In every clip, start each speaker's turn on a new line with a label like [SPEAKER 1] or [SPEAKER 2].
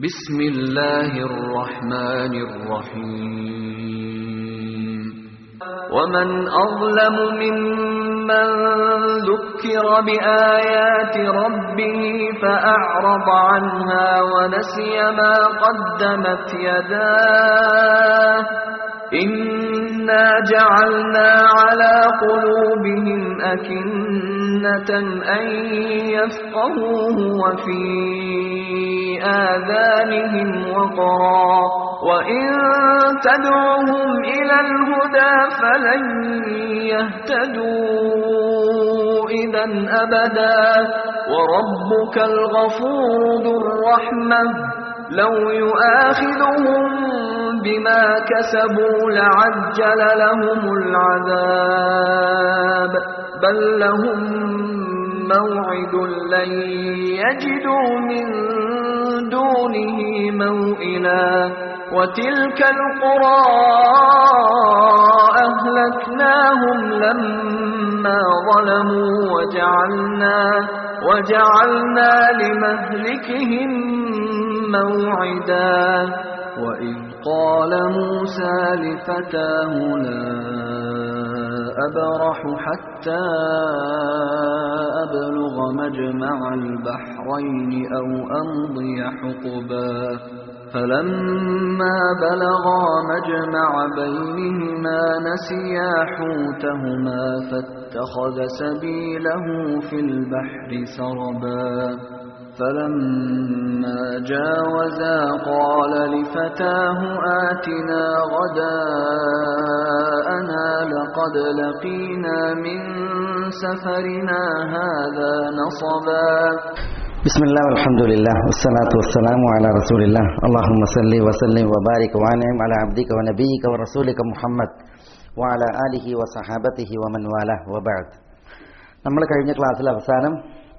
[SPEAKER 1] بسم الله الرحمن الرحيم ومن أظلم ممن ذكر بآيات ربه فأعرض عنها ونسي ما قدمت يداه إنا جعلنا على قلوبهم أكنة أن يفقهوه وفي آذانهم وقرا وإن تدعوهم إلى الهدى فلن يهتدوا إذا أبدا وربك الغفور ذو الرحمة لو يؤاخذهم بما كسبوا لعجل لهم العذاب بل لهم موعد لن يجدوا من دونه موئلا وتلك القرى أهلكناهم لما ظلموا وجعلنا وجعلنا لمهلكهم موعدا وإذ قال موسى لفتاه لا أبرح حتى أبلغ مجمع البحرين أو أمضي حقبا فلما بلغا مجمع بينهما نسيا حوتهما فاتخذ سبيله في البحر سربا فلما جاوزا قال لفتاه آتنا غداءنا لقد لقينا من سفرنا هذا نصبا
[SPEAKER 2] بسم الله والحمد لله والصلاة والسلام على رسول الله اللهم صل وسلم وبارك وانعم على عبدك ونبيك ورسولك محمد وعلى آله وصحابته ومن والاه وبعد നമ്മൾ കഴിഞ്ഞ ക്ലാസ്സിൽ അവസാനം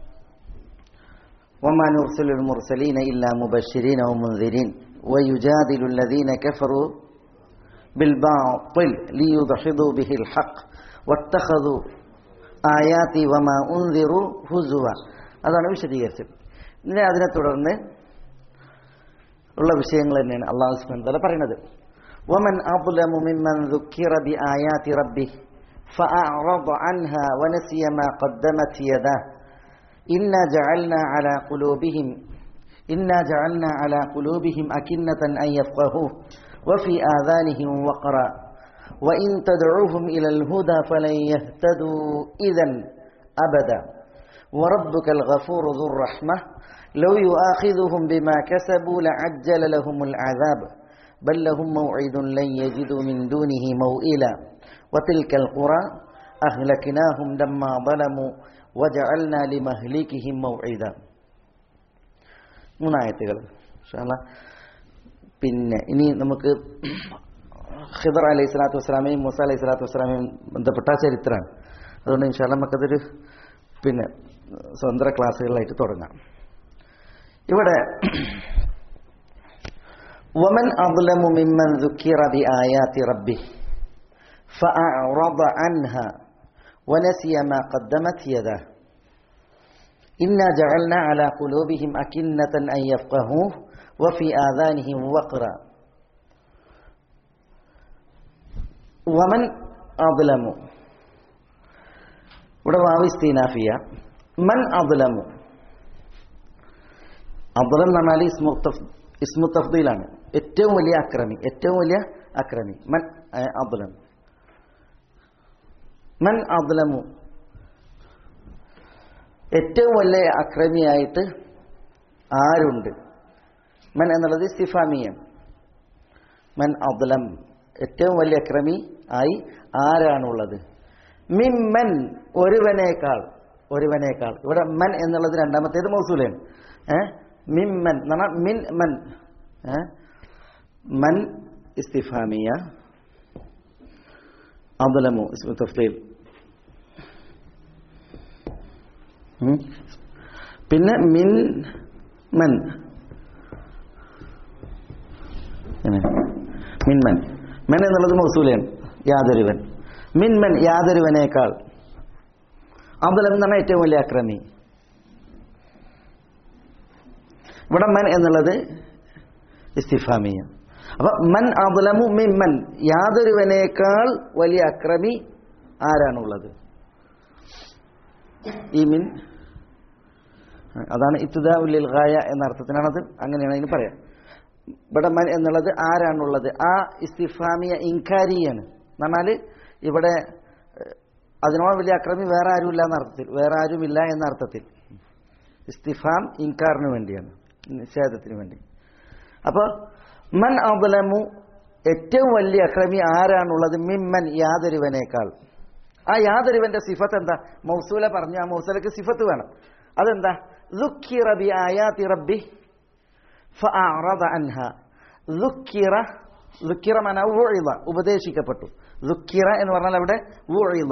[SPEAKER 2] وما نرسل المرسلين إلا مبشرين ومنذرين ويجادل الذين كفروا بالباطل ليدحضوا به الحق واتخذوا آياتي وما أنذروا هزوا അതാണ് വിശദീകരിച്ചത് ഇനി അതിനെ തുടർന്ന് ഉള്ള വിഷയങ്ങൾ തന്നെയാണ് അള്ളാഹു സുബ്ഹാനഹു വതആല പറയുന്നത് ومن أظلم ممن ذكر بآيات ربه فأعرض عنها ونسي ما قدمت يداه إنا جعلنا على قلوبهم إنا جعلنا على قلوبهم أكنة أن يفقهوه وفي آذانهم وقرا وإن تدعوهم إلى الهدى فلن يهتدوا إذا أبدا وربك الغفور ذو الرحمة لو يؤاخذهم بما كسبوا لعجل لهم العذاب بل لهم موعد لن يجدوا من دونه موئلا وتلك القرى أهلكناهم لما ظلموا وجعلنا لمهلكهم موعدا മൂന്നായത്തുകൾ പിന്നെ ഇനി നമുക്ക് ഖിദർ അലൈഹി സ്വലാത്തു വസ്സലാമയും മൂസ അലൈഹി സ്വലാത്തു വസ്സലാമയും ബന്ധപ്പെട്ട ചരിത്രമാണ് അതുകൊണ്ട് ഇൻഷാല്ല നമുക്കതൊരു പിന്നെ സ്വതന്ത്ര ക്ലാസ്സുകളായിട്ട് തുടങ്ങാം ഇവിടെ ومن أظلم ممن ذكر بآيات ربه فأعرض عنها ونسي ما قدمت يده إنا جعلنا على قلوبهم أكنة أن يفقهوه وفي آذانهم وقرا ومن أظلم ഇവിടെ വാവ് ഇസ്തീനാഫിയ മൻ അദ്ലമു അദ്ലം എന്ന് പറഞ്ഞാൽ ഇസ്മു തഫ്ദീലാണ് ഏറ്റവും വലിയ അക്രമി ഏറ്റവും വലിയ അക്രമി മൻ അദ്ലം മൻ അദ്ലമു ഏറ്റവും വലിയ അക്രമിയായിട്ട് ആരുണ്ട് മൻ എന്നുള്ളത് സിഫാമിയം മൻ അദ്ലം ഏറ്റവും വലിയ അക്രമി ആയി ആരാണുള്ളത് മിമ്മൻ ഒരുവനേക്കാൾ ഒരുവനേക്കാൾ ഇവിടെ മൻ എന്നുള്ളത് രണ്ടാമത്തേത് മൗസൂലാണ് ഏഹ് മിമ്മൻ എന്ന് പറഞ്ഞാൽ മിൻ മൻ മൻ ഇസ്തിഫാമിയ അബ്ദുലമു ഇസ്മു തഫ്ലീൽ പിന്നെ മിൻ മൻ മിൻമൻ മൻ എന്നുള്ളത് മൗസൂലാണ് യാതൊരുവൻ മിൻമൻ യാതൊരുവനേക്കാൾ അബ്ദുലം എന്ന് പറഞ്ഞാൽ ഏറ്റവും വലിയ അക്രമി ഇവിടെ മൻ എന്നുള്ളത് ഇസ്തിഫാമിയ അപ്പൊ മൻ അബുലമു മിമ്മൻ യാതൊരുവനേക്കാൾ വലിയ അക്രമി ആരാണുള്ളത് ഈ മിൻ അതാണ് ഇത്തുദാ ഉല്ലിൽ ഗായ എന്ന അർത്ഥത്തിനാണത് അങ്ങനെയാണ് അതിന് പറയാം ഇവിടെ മൻ എന്നുള്ളത് ആരാണുള്ളത് ആ ഇസ്തിഫാമിയ ഇൻകാരിയാണ് എന്നാൽ ഇവിടെ ഏഹ്, അതിനോട് വലിയ അക്രമി വേറെ ആരുമില്ല എന്ന അർത്ഥത്തിൽ വേറെ ആരുമില്ല എന്ന അർത്ഥത്തിൽ ഇസ്തിഫാം ഇൻകാറിന് വേണ്ടിയാണ് നിഷേധത്തിന് വേണ്ടി അപ്പോൾ മൻ അബലമു ഏറ്റവും വലിയ അക്രമി ആരാണുള്ളത് മിമ്മൻ യാതൊരുവനേക്കാൾ ആ യാതൊരുവന്റെ സിഫത്ത് എന്താ മൗസൂല പറഞ്ഞു ആ മൗസൂലക്ക് സിഫത്ത് വേണം അതെന്താ ذكر بآيات ربه فأعرض عنها ذكر ذكر മന വൂഇള ഉപദേശിക്കപ്പെട്ടു ذكر എന്ന് പറഞ്ഞാൽ അവിടെ വൂഇള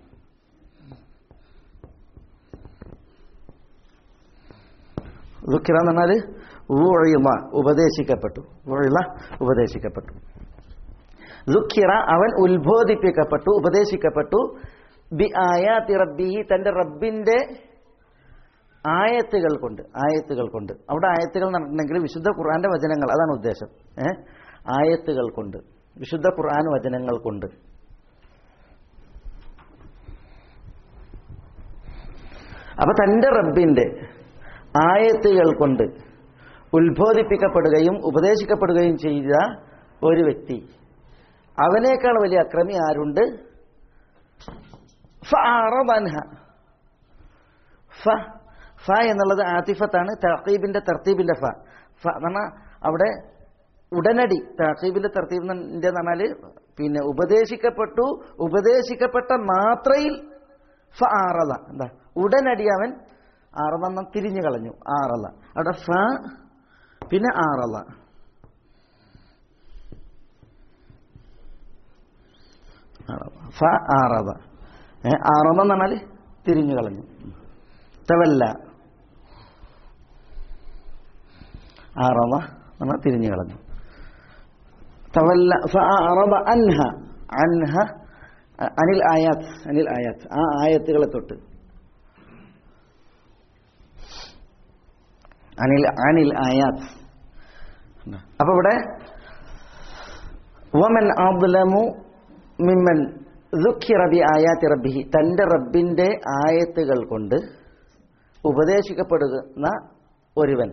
[SPEAKER 2] ذكر എന്ന് പറഞ്ഞാൽ വൂഇള ഉപദേശിക്കപ്പെട്ടു വൂഇള ഉപദേശിക്കപ്പെട്ടു ذكر അവൻ ഉത്ബോധിപ്പിക്കപ്പെട്ടു ഉപദേശിക്കപ്പെട്ടു ബി ആയാതി റബ്ബിഹി തന്റെ റബ്ബിന്റെ ആയത്തുകൾ കൊണ്ട് ആയത്തുകൾ കൊണ്ട് അവിടെ ആയത്തുകൾ നടന്നിട്ടുണ്ടെങ്കിൽ വിശുദ്ധ ഖുർആന്റെ വചനങ്ങൾ അതാണ് ഉദ്ദേശം ഏ ആയത്തുകൾ കൊണ്ട് വിശുദ്ധ ഖുർആൻ വചനങ്ങൾ കൊണ്ട് അപ്പൊ തന്റെ റബ്ബിന്റെ ആയത്തുകൾ കൊണ്ട് ഉത്ബോധിപ്പിക്കപ്പെടുകയും ഉപദേശിക്കപ്പെടുകയും ചെയ്ത ഒരു വ്യക്തി അവനേക്കാൾ വലിയ അക്രമി ആരുണ്ട് ഫഅറദ അൻഹ. ഫ ഫ എന്നുള്ളത് ആതിഫത്താണ് തർത്തീബിന്റെ തർത്തീബിന്റെ ഫ ഫ എന്ന് പറഞ്ഞാൽ അവിടെ ഉടനടി തർത്തീബിന്റെ തർത്തീബിന്റെ പറഞ്ഞാല് പിന്നെ ഉപദേശിക്കപ്പെട്ടു ഉപദേശിക്കപ്പെട്ട മാത്രയിൽ ഫ ആറത എന്താ ഉടനടി അവൻ ആറത തിരിഞ്ഞു കളഞ്ഞു ആറത അവിടെ ഫ പിന്നെ ആറത ഫ ആറത ഏ ആറത എന്ന് പറഞ്ഞാൽ തിരിഞ്ഞു കളഞ്ഞു തവല്ല ആറവ നമ്മൾ തിരിഞ്ഞു കളഞ്ഞു തവല്ല ഫഅറബ അൻഹ അൻഹ അനിൽ ആയാത്ത് അനിൽ ആയാത്ത് ആ ആയത്തുകളെ തൊട്ട് അനിൽ അനിൽ ആയാത്ത് അപ്പൊ ഇവിടെ വമൻ അബ്ലമു മിമ്മൻ ദുഃഖിറ ബി ആയാത്തി റബ്ബിഹി തന്റെ റബ്ബിന്റെ ആയത്തുകൾ കൊണ്ട് ഉപദേശിക്കപ്പെടുന്ന ഒരുവൻ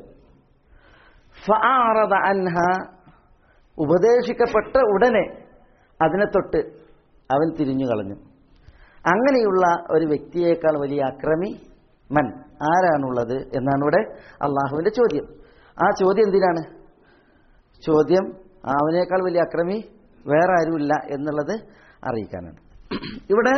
[SPEAKER 2] ഫഅറദ അൻഹ ഉപദേശിക്കപ്പെട്ട ഉടനെ അതിനെ തൊട്ട് അവൻ തിരിഞ്ഞു കളഞ്ഞു അങ്ങനെയുള്ള ഒരു വ്യക്തിയേക്കാൾ വലിയ അക്രമി മൻ ആരാണുള്ളത് എന്നാണ് ഇവിടെ അള്ളാഹുവിന്റെ ചോദ്യം ആ ചോദ്യം എന്തിനാണ് ചോദ്യം അവനേക്കാൾ വലിയ അക്രമി വേറെ ആരുമില്ല എന്നുള്ളത് അറിയിക്കാനാണ് ഇവിടെ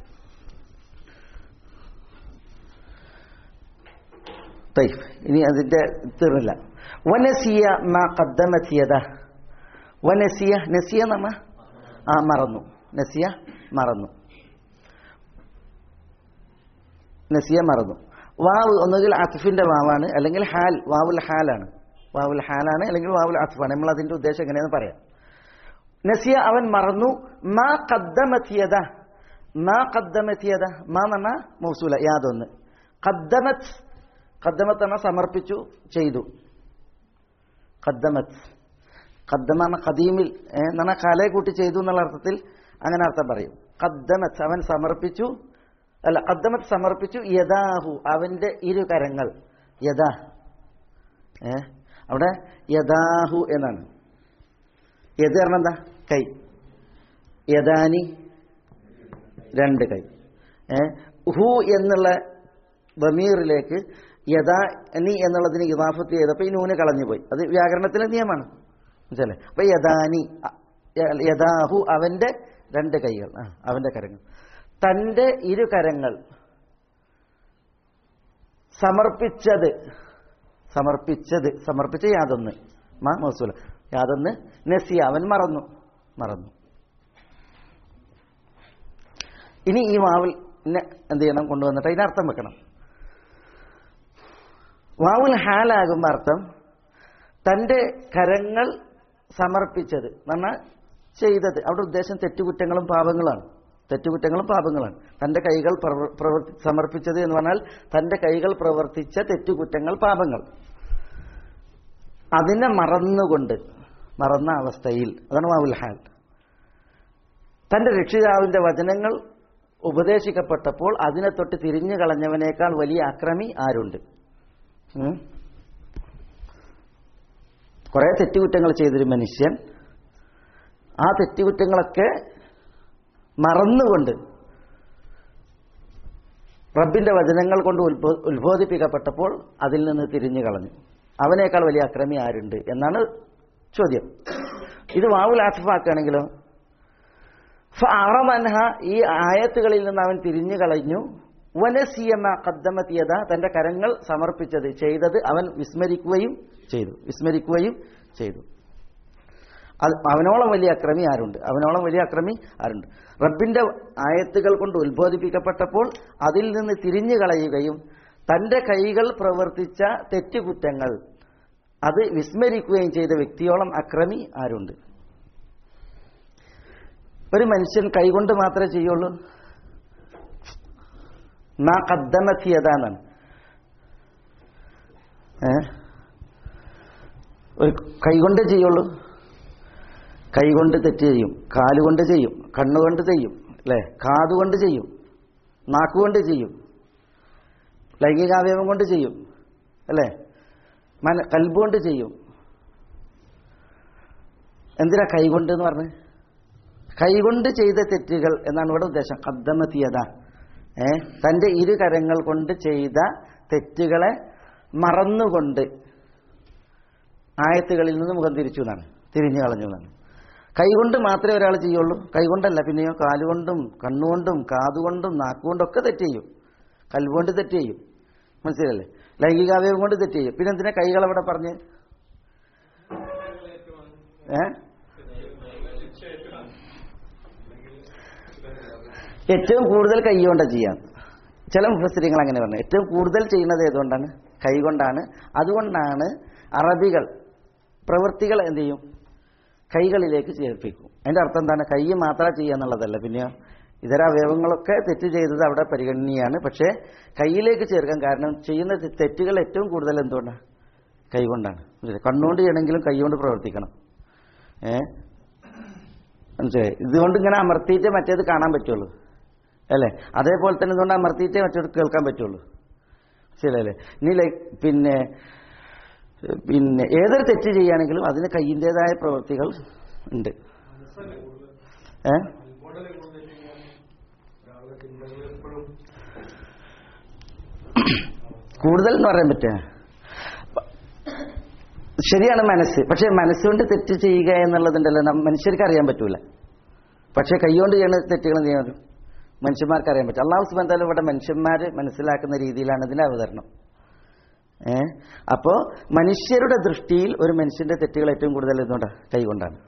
[SPEAKER 2] طيب ഇനി അതിന്റെ തീർന്നില്ല വനസിയ മാ ഖദ്ദമത് യദ വനസിയ നസിയ നമ്മ ആ മറന്നു നസിയ മറന്നു നസിയ മറന്നു വാവ് ഒന്നുകിൽ അത്ഫിന്റെ വാവാണ് അല്ലെങ്കിൽ ഹാൽ വാവുൽ ഹാലാണ് വാവുൽ ഹാലാണ് അല്ലെങ്കിൽ വാവുൽ അത്ഫാണ് നമ്മൾ അതിന്റെ ഉദ്ദേശം എങ്ങനെയാന്ന് പറയാം നസിയ അവൻ മറന്നു മാ ഖദ്ദമത് മാ ഖദ്ദമത് മാ എന്ന് പറഞ്ഞാൽ മൗസൂല യാതൊന്ന് ഖദ്ദമത് ഖദ്ദമത്ത് എന്ന സമർപ്പിച്ചു ചെയ്തു ഖദ്ദമത്ത് ഖദ്ദമ എന്ന ഖദീമിൽ എന്നാ കാലയെ കൂട്ടി ചെയ്തു എന്നുള്ള അർത്ഥത്തിൽ അങ്ങനെ അർത്ഥം പറയും ഖദ്ദമത്ത് അവൻ സമർപ്പിച്ചു അല്ല ഖദ്ദമത്ത് സമർപ്പിച്ചു യദാഹു അവന്റെ ഇരു കരങ്ങൾ യദാ ഏ അവിടെ യദാഹു എന്നാണ് യദ് പറഞ്ഞ എന്താ കൈ യദാനി രണ്ട് കൈ ഏ ഹു എന്നുള്ള ബമീറിലേക്ക് യഥാ നീ എന്നുള്ളതിന് ഇതാഫത്ത് ചെയ്തപ്പോൾ ഈ നൂന് കളഞ്ഞുപോയി അത് വ്യാകരണത്തിലെ നിയമമാണ് മനസ്സിലെ അപ്പൊ യഥാനി യഥാഹു അവന്റെ രണ്ട് കൈകൾ ആ അവന്റെ കരങ്ങൾ തന്റെ ഇരു കരങ്ങൾ സമർപ്പിച്ചത് സമർപ്പിച്ചത് സമർപ്പിച്ച യാതൊന്ന് മാ മൗസൂല യാതൊന്ന് നസി അവൻ മറന്നു മറന്നു ഇനി ഈ വാവിൽ എന്ത് ചെയ്യണം കൊണ്ടുവന്നിട്ട് അതിനർത്ഥം വെക്കണം വാവുൽ ഹാലാകുമ്പോൾ അർത്ഥം തൻ്റെ കരങ്ങൾ സമർപ്പിച്ചത് പറഞ്ഞാൽ ചെയ്തത് അവിടെ ഉദ്ദേശം തെറ്റുകുറ്റങ്ങളും പാപങ്ങളാണ് തെറ്റുകുറ്റങ്ങളും പാപങ്ങളാണ് തൻ്റെ കൈകൾ പ്രവർത്തി സമർപ്പിച്ചത് എന്ന് പറഞ്ഞാൽ തൻ്റെ കൈകൾ പ്രവർത്തിച്ച തെറ്റുകുറ്റങ്ങൾ പാപങ്ങൾ അതിനെ മറന്നുകൊണ്ട് മറന്ന അവസ്ഥയിൽ അതാണ് വാവുൽ ഹാൽ തന്റെ രക്ഷിതാവിന്റെ വചനങ്ങൾ ഉപദേശിക്കപ്പെട്ടപ്പോൾ അതിനെ തൊട്ട് തിരിഞ്ഞു കളഞ്ഞവനേക്കാൾ വലിയ അക്രമി ആരുണ്ട് ഉം? കുറെ തെറ്റുകുറ്റങ്ങൾ ചെയ്തൊരു മനുഷ്യൻ ആ തെറ്റുകുറ്റങ്ങളൊക്കെ മറന്നുകൊണ്ട് റബ്ബിന്റെ വചനങ്ങൾ കൊണ്ട് ഉത്ബോ ഉത്ബോധിപ്പിക്കപ്പെട്ടപ്പോൾ അതിൽ നിന്ന് തിരിഞ്ഞു കളഞ്ഞു അവനേക്കാൾ വലിയ അക്രമി ആരുണ്ട് എന്നാണ് ചോദ്യം ഇത് വാവുൽ ആസിഫാക്കുകയാണെങ്കിലോ ഫഅറമൻഹ ഈ ആയത്തുകളിൽ നിന്ന് അവൻ തിരിഞ്ഞു കളഞ്ഞു വനസിയമ കദ്ദമത്തിയത തന്റെ കരങ്ങൾ സമർപ്പിച്ചത് ചെയ്തത് അവൻ വിസ്മരിക്കുകയും ചെയ്തു വിസ്മരിക്കുകയും ചെയ്തു അത് അവനോളം വലിയ അക്രമി ആരുണ്ട് അവനോളം വലിയ അക്രമി ആരുണ്ട് റബ്ബിന്റെ ആയത്തുകൾ കൊണ്ട് ഉത്ബോധിപ്പിക്കപ്പെട്ടപ്പോൾ അതിൽ നിന്ന് തിരിഞ്ഞു കളയുകയും തന്റെ കൈകൾ പ്രവർത്തിച്ച തെറ്റുകുറ്റങ്ങൾ അത് വിസ്മരിക്കുകയും ചെയ്ത വ്യക്തിയോളം അക്രമി ആരുണ്ട് ഒരു മനുഷ്യൻ കൈകൊണ്ട് മാത്രമേ ചെയ്യുള്ളൂ നാ കദ്ദമത്തിയതാന്നാണ് ഏ ഒരു കൈകൊണ്ട് ചെയ്യുള്ളൂ കൈകൊണ്ട് തെറ്റ് ചെയ്യും കാലുകൊണ്ട് ചെയ്യും കണ്ണുകൊണ്ട് ചെയ്യും അല്ലേ കാതുകൊണ്ട് ചെയ്യും നാക്കുകൊണ്ട് ചെയ്യും ലൈംഗികാവയവം കൊണ്ട് ചെയ്യും അല്ലേ മന കൽബുകൊണ്ട് ചെയ്യും എന്തിനാ കൈകൊണ്ട് എന്ന് പറഞ്ഞ് കൈകൊണ്ട് ചെയ്ത തെറ്റുകൾ എന്നാണ് ഇവിടെ ഉദ്ദേശം കദ്ദമത്തിയത ഏ തന്റെ ഇരു കരങ്ങൾ കൊണ്ട് ചെയ്ത തെറ്റുകളെ മറന്നുകൊണ്ട് ആയത്തുകളിൽ നിന്ന് മുഖം തിരിച്ചു എന്നാണ് തിരിഞ്ഞു കളഞ്ഞു എന്നാണ് കൈകൊണ്ട് മാത്രമേ ഒരാൾ ചെയ്യുള്ളൂ കൈകൊണ്ടല്ല പിന്നെയോ കാലുകൊണ്ടും കണ്ണുകൊണ്ടും കാതുകൊണ്ടും നാക്കുകൊണ്ടും ഒക്കെ തെറ്റ് ചെയ്യും കൽവുകൊണ്ട് തെറ്റ് ചെയ്യും മനസ്സിലല്ലേ ലൈംഗികാവയവം കൊണ്ട് തെറ്റ് ചെയ്യും പിന്നെ എന്തിനാ കൈകൾ അവിടെ പറഞ്ഞ് ഏ ഏറ്റവും കൂടുതൽ കൈ കൊണ്ടാണ് ചെയ്യാം ചില മുഫസ്സരിങ്ങൾ അങ്ങനെ പറഞ്ഞു ഏറ്റവും കൂടുതൽ ചെയ്യുന്നത് ഏതുകൊണ്ടാണ് കൈകൊണ്ടാണ് അതുകൊണ്ടാണ് അറബികൾ പ്രവൃത്തികൾ എന്ത് ചെയ്യും കൈകളിലേക്ക് ചേർപ്പിക്കും അതിന്റെ അർത്ഥം എന്താണ് കൈ മാത്രം ചെയ്യുക എന്നുള്ളതല്ല പിന്നെയോ ഇതര അവയവങ്ങളൊക്കെ തെറ്റ് ചെയ്തത് അവിടെ പരിഗണനീയാണ് പക്ഷേ കൈയിലേക്ക് ചേർക്കാൻ കാരണം ചെയ്യുന്ന തെ- തെറ്റുകൾ ഏറ്റവും കൂടുതൽ എന്തുകൊണ്ടാണ് കൈകൊണ്ടാണ് മനസ്സിലായോ? കണ്ണുകൊണ്ട് ചെയ്യണമെങ്കിലും കൈകൊണ്ട് പ്രവർത്തിക്കണം ഏ മനസ്സിലായി ഇതുകൊണ്ട് ഇങ്ങനെ അമർത്തിയിട്ട് മറ്റേത് കാണാൻ പറ്റുള്ളൂ അല്ലേ അതേപോലെ തന്നെ ഇതുകൊണ്ട് അമർത്തിയിട്ടേ മറ്റേത് കേൾക്കാൻ പറ്റുള്ളൂ ശരിയല്ലേ ഇനി ലൈക്ക് പിന്നെ പിന്നെ ഏതൊരു തെറ്റ് ചെയ്യുകയാണെങ്കിലും അതിന് കയ്യിൻ്റെതായ പ്രവൃത്തികൾ ഉണ്ട് ഏ കൂടുതൽ എന്ന് പറയാൻ പറ്റുക ശരിയാണ് മനസ്സ് പക്ഷെ മനസ്സുകൊണ്ട് തെറ്റ് ചെയ്യുക എന്നുള്ളതുണ്ടല്ലോ നം- മനുഷ്യർക്ക് അറിയാൻ പറ്റൂല പക്ഷെ കൈകൊണ്ട് ചെയ്യുന്ന തെറ്റുകൾ എന്ത് ചെയ്യാൻ പറ്റും മനുഷ്യന്മാർക്ക് അറിയാൻ പറ്റും അള്ളാഹു സുബാൻ താല ഇവിടെ മനുഷ്യന്മാർ മനസ്സിലാക്കുന്ന രീതിയിലാണ് ഇതിന്റെ അവതരണം ഏ അപ്പോ മനുഷ്യരുടെ ദൃഷ്ടിയിൽ ഒരു മനുഷ്യന്റെ തെറ്റുകൾ ഏറ്റവും കൂടുതൽ എന്തുകൊണ്ടാണ് കൈകൊണ്ടാണ്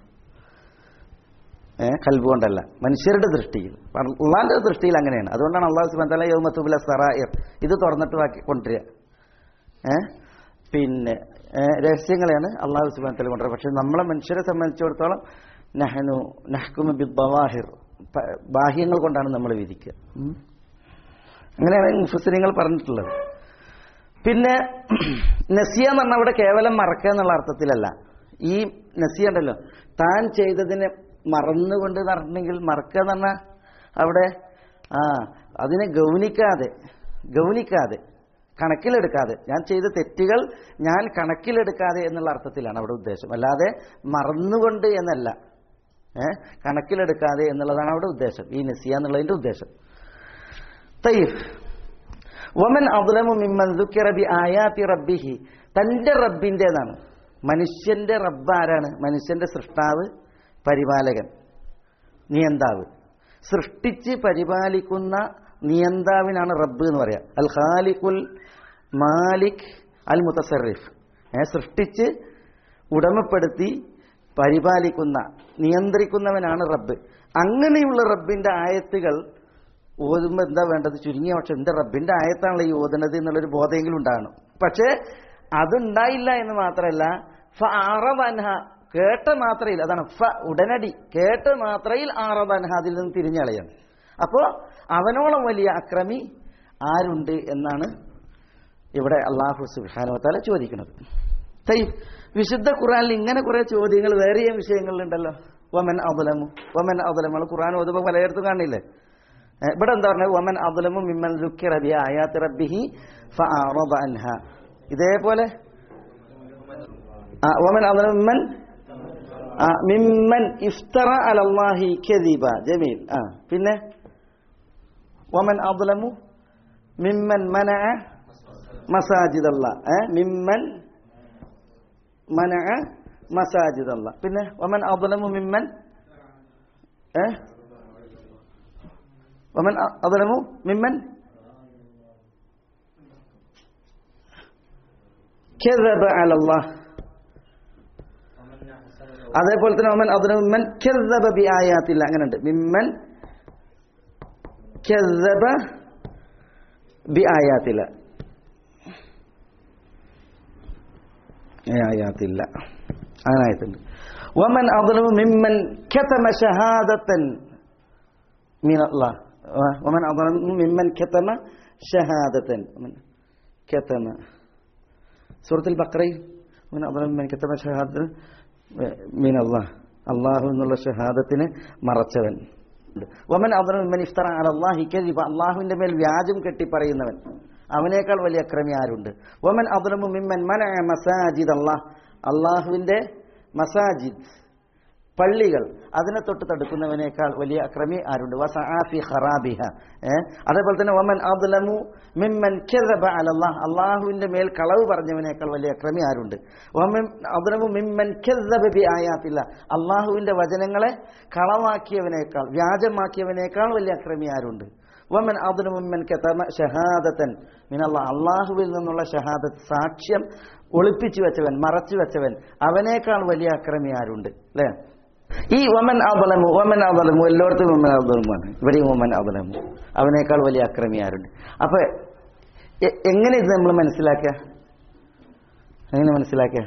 [SPEAKER 2] ഏ കൽബ് കൊണ്ടല്ല മനുഷ്യരുടെ ദൃഷ്ടിയിൽ അള്ളാന്റെ ദൃഷ്ടിയിൽ അങ്ങനെയാണ് അതുകൊണ്ടാണ് അള്ളാഹു സുബാൻ താല യൗമത്തുബുല സറായിർ ഇത് തുറന്നിട്ട് വാക്കി കൊണ്ടുവരിക ഏ പിന്നെ ഏ, രഹസ്യങ്ങളെയാണ് അള്ളാഹു സുബാൻ തല കൊണ്ടുവരിക പക്ഷെ നമ്മളെ മനുഷ്യരെ സംബന്ധിച്ചിടത്തോളം നഹനു നഹ്കുമ ബി ബവാഹിർ പ- ബാഹ്യങ്ങൾ കൊണ്ടാണ് നമ്മൾ വിധിക്കുക ഉം. അങ്ങനെയാണ് മുഫസിനിങ്ങൾ പറഞ്ഞിട്ടുള്ളത് പിന്നെ നസിയ എന്ന് പറഞ്ഞാൽ അവിടെ കേവലം മറക്കുക എന്നുള്ള അർത്ഥത്തിലല്ല ഈ നസിയ ഉണ്ടല്ലോ താൻ ചെയ്തതിനെ മറന്നുകൊണ്ട് എന്ന് പറഞ്ഞിട്ടുണ്ടെങ്കിൽ മറക്കുക എന്ന് പറഞ്ഞാൽ അവിടെ ആ അതിനെ ഗൗനിക്കാതെ ഗൗനിക്കാതെ കണക്കിലെടുക്കാതെ ഞാൻ ചെയ്ത തെറ്റുകൾ ഞാൻ കണക്കിലെടുക്കാതെ എന്നുള്ള അർത്ഥത്തിലാണ് അവിടെ ഉദ്ദേശം അല്ലാതെ മറന്നുകൊണ്ട് എന്നല്ല ഏ കണക്കിലെടുക്കാതെ എന്നുള്ളതാണ് അവിടെ ഉദ്ദേശം ഈ നസിയ എന്നുള്ളതിന്റെ ഉദ്ദേശം തയ്യഫ് വമൻ അദ്ലമു മിമ്മൻ ദുക്കിറ ബി ആയാത്തി റബ്ബിഹി തന്റെ റബ്ബിൻ്റെതാണ് മനുഷ്യന്റെ റബ്ബ് ആരാണ് മനുഷ്യന്റെ സൃഷ്ടാവ് പരിപാലകൻ നിയന്താവ് സൃഷ്ടിച്ച് പരിപാലിക്കുന്ന നിയന്താവിനാണ് റബ്ബ് എന്ന് പറയാം അൽ ഖാലിഖുൽ മാലിക് അൽ മുത്തസറിഫ് ഏ സൃഷ്ടിച്ച് ഉടമപ്പെടുത്തി പരിപാലിക്കുന്ന നിയന്ത്രിക്കുന്നവനാണ് റബ്ബ് അങ്ങനെയുള്ള റബ്ബിന്റെ ആയത്തുകൾ ഓതുമ്പോൾ എന്താ വേണ്ടത് ചുരുങ്ങിയ പക്ഷെ എന്റെ റബ്ബിന്റെ ആയത്താണല്ലോ ഈ ഓതുന്നത് എന്നുള്ളൊരു ബോധമെങ്കിലും ഉണ്ടാകണം പക്ഷേ അതുണ്ടായില്ല എന്ന് മാത്രമല്ല ഫ ആറബൻഹ കേട്ട മാത്രയിൽ അതാണ് ഫ ഉടനടി കേട്ട മാത്രയിൽ ആറബൻഹ അതിൽ നിന്ന് തിരിഞ്ഞളയാണ് അപ്പോൾ അവനോളം വലിയ അക്രമി ആരുണ്ട് എന്നാണ് ഇവിടെ അള്ളാഹു സുബാനുവത്താല ചോദിക്കുന്നത് തയ്യ് വിശുദ്ധ ഖുറാനിൽ ഇങ്ങനെ കുറെ ചോദ്യങ്ങൾ വേറെയും വിഷയങ്ങളിലുണ്ടല്ലോ വമൻ അബുലമു വമൻ അബുലമു ഖുറാൻ ഓതുമ്പോൾ പലയിടത്തും കാണില്ലേ ഏ, ഇവിടെ എന്താ പറഞ്ഞത് വമൻ അബുലമു മിമ്മൻ ദുഃഖിറ ബി ആയാത്തി റബ്ബിഹി ഫഅറദ അൻഹ ഇതേപോലെ ആ, വമൻ അബുലമു മിമ്മൻ ആ, മിമ്മൻ ഇഫ്തറ അലല്ലാഹി കദിബ ജമീൽ ആ പിന്നെ വമൻ അബുലമു മിമ്മൻ മനഅ മസാജിദ് അല്ല മിമ്മൻ മനഅ മസാജിദ് അല്ല പിന്നെ വമൻ അബുലമു മിമ്മൻ ഏ വമൻ അബുലമു മിമ്മൻ كذب على الله അതേപോലെ തന്നെ ഒമൻ അതിന് മിമ്മൻ കെذب ബിആയാത്തില്ല അങ്ങനെയുണ്ട് മിമ്മൻ കെذب ബിആയാത്തില്ല ആയാത്തില്ല അങ്ങനെ ആയത്തുണ്ട് വമൻ അദ്ലമു മിമ്മൻ കതമ ഷഹാദത്തൻ മിൻ അല്ലാഹ് വമൻ അദ്ലമു മിമ്മൻ കതമ ഷഹാദത്തൻ വമൻ കതമ സൂറത്തുൽ ബഖറയിൽ വമൻ അദ്ലമു മിമ്മൻ കതമ ഷഹാദത്തൻ മിൻ അല്ലാഹ് അള്ളാഹു എന്നുള്ള ഷഹാദത്തിന് മറച്ചവൻ വമൻ അദ്ലമു മിമ്മൻ ഇഫ്തറ അലല്ലാഹി കദിബ അള്ളാഹുവിന്റെ മേൽ വ്യാജം കെട്ടി പറയുന്നവൻ അവനേക്കാൾ വലിയ അക്രമി ആരുണ്ട് വമൻ അദ്ലമു മിമ്മൻ മനഅ മസാജിദ് അല്ലാഹ് അള്ളാഹുവിന്റെ മസാജിദ് പള്ളികൾ അതിനെ തൊട്ട് തടുക്കുന്നവനേക്കാൾ വലിയ അക്രമി ആരുണ്ട് വസആഫി ഖറാബിഹ ഏ? അതേപോലെ തന്നെ വമൻ അദ്ലമു മിമ്മൻ കദബ അലല്ലാഹ് അള്ളാഹുവിന്റെ മേൽ കളവ് പറഞ്ഞവനേക്കാൾ വലിയ അക്രമി ആരുണ്ട് വമൻ അദ്ലമു മിമ്മൻ കദബ ബി ആയാത്തില്ല അള്ളാഹുവിന്റെ വചനങ്ങളെ കളവാക്കിയവനേക്കാൾ വ്യാജമാക്കിയവനേക്കാൾ വലിയ അക്രമി ആരുണ്ട് വമൻ അദ്ലമു മിമ്മൻ കതമ ഷഹാദത്തൻ മിനല്ലാഹ് അള്ളാഹുവിൽ നിന്നുള്ള ഷഹാദത്ത് സാക്ഷ്യം ഒളിപ്പിച്ചു വെച്ചവൻ മറച്ചു വെച്ചവൻ അവനേക്കാൾ വലിയ അക്രമി ആരുണ്ട് അല്ലേ ഈ വമൻ അബലമു വമൻ അബലമു എല്ലായിടത്തും വമൻ അബലമുമാണ് ഇവിടെയും വമൻ അബലമു അവനേക്കാൾ വലിയ അക്രമി ആരുണ്ട് അപ്പൊ എ- എങ്ങനെ ഇത് നമ്മൾ മനസ്സിലാക്കുക എങ്ങനെ മനസ്സിലാക്കുക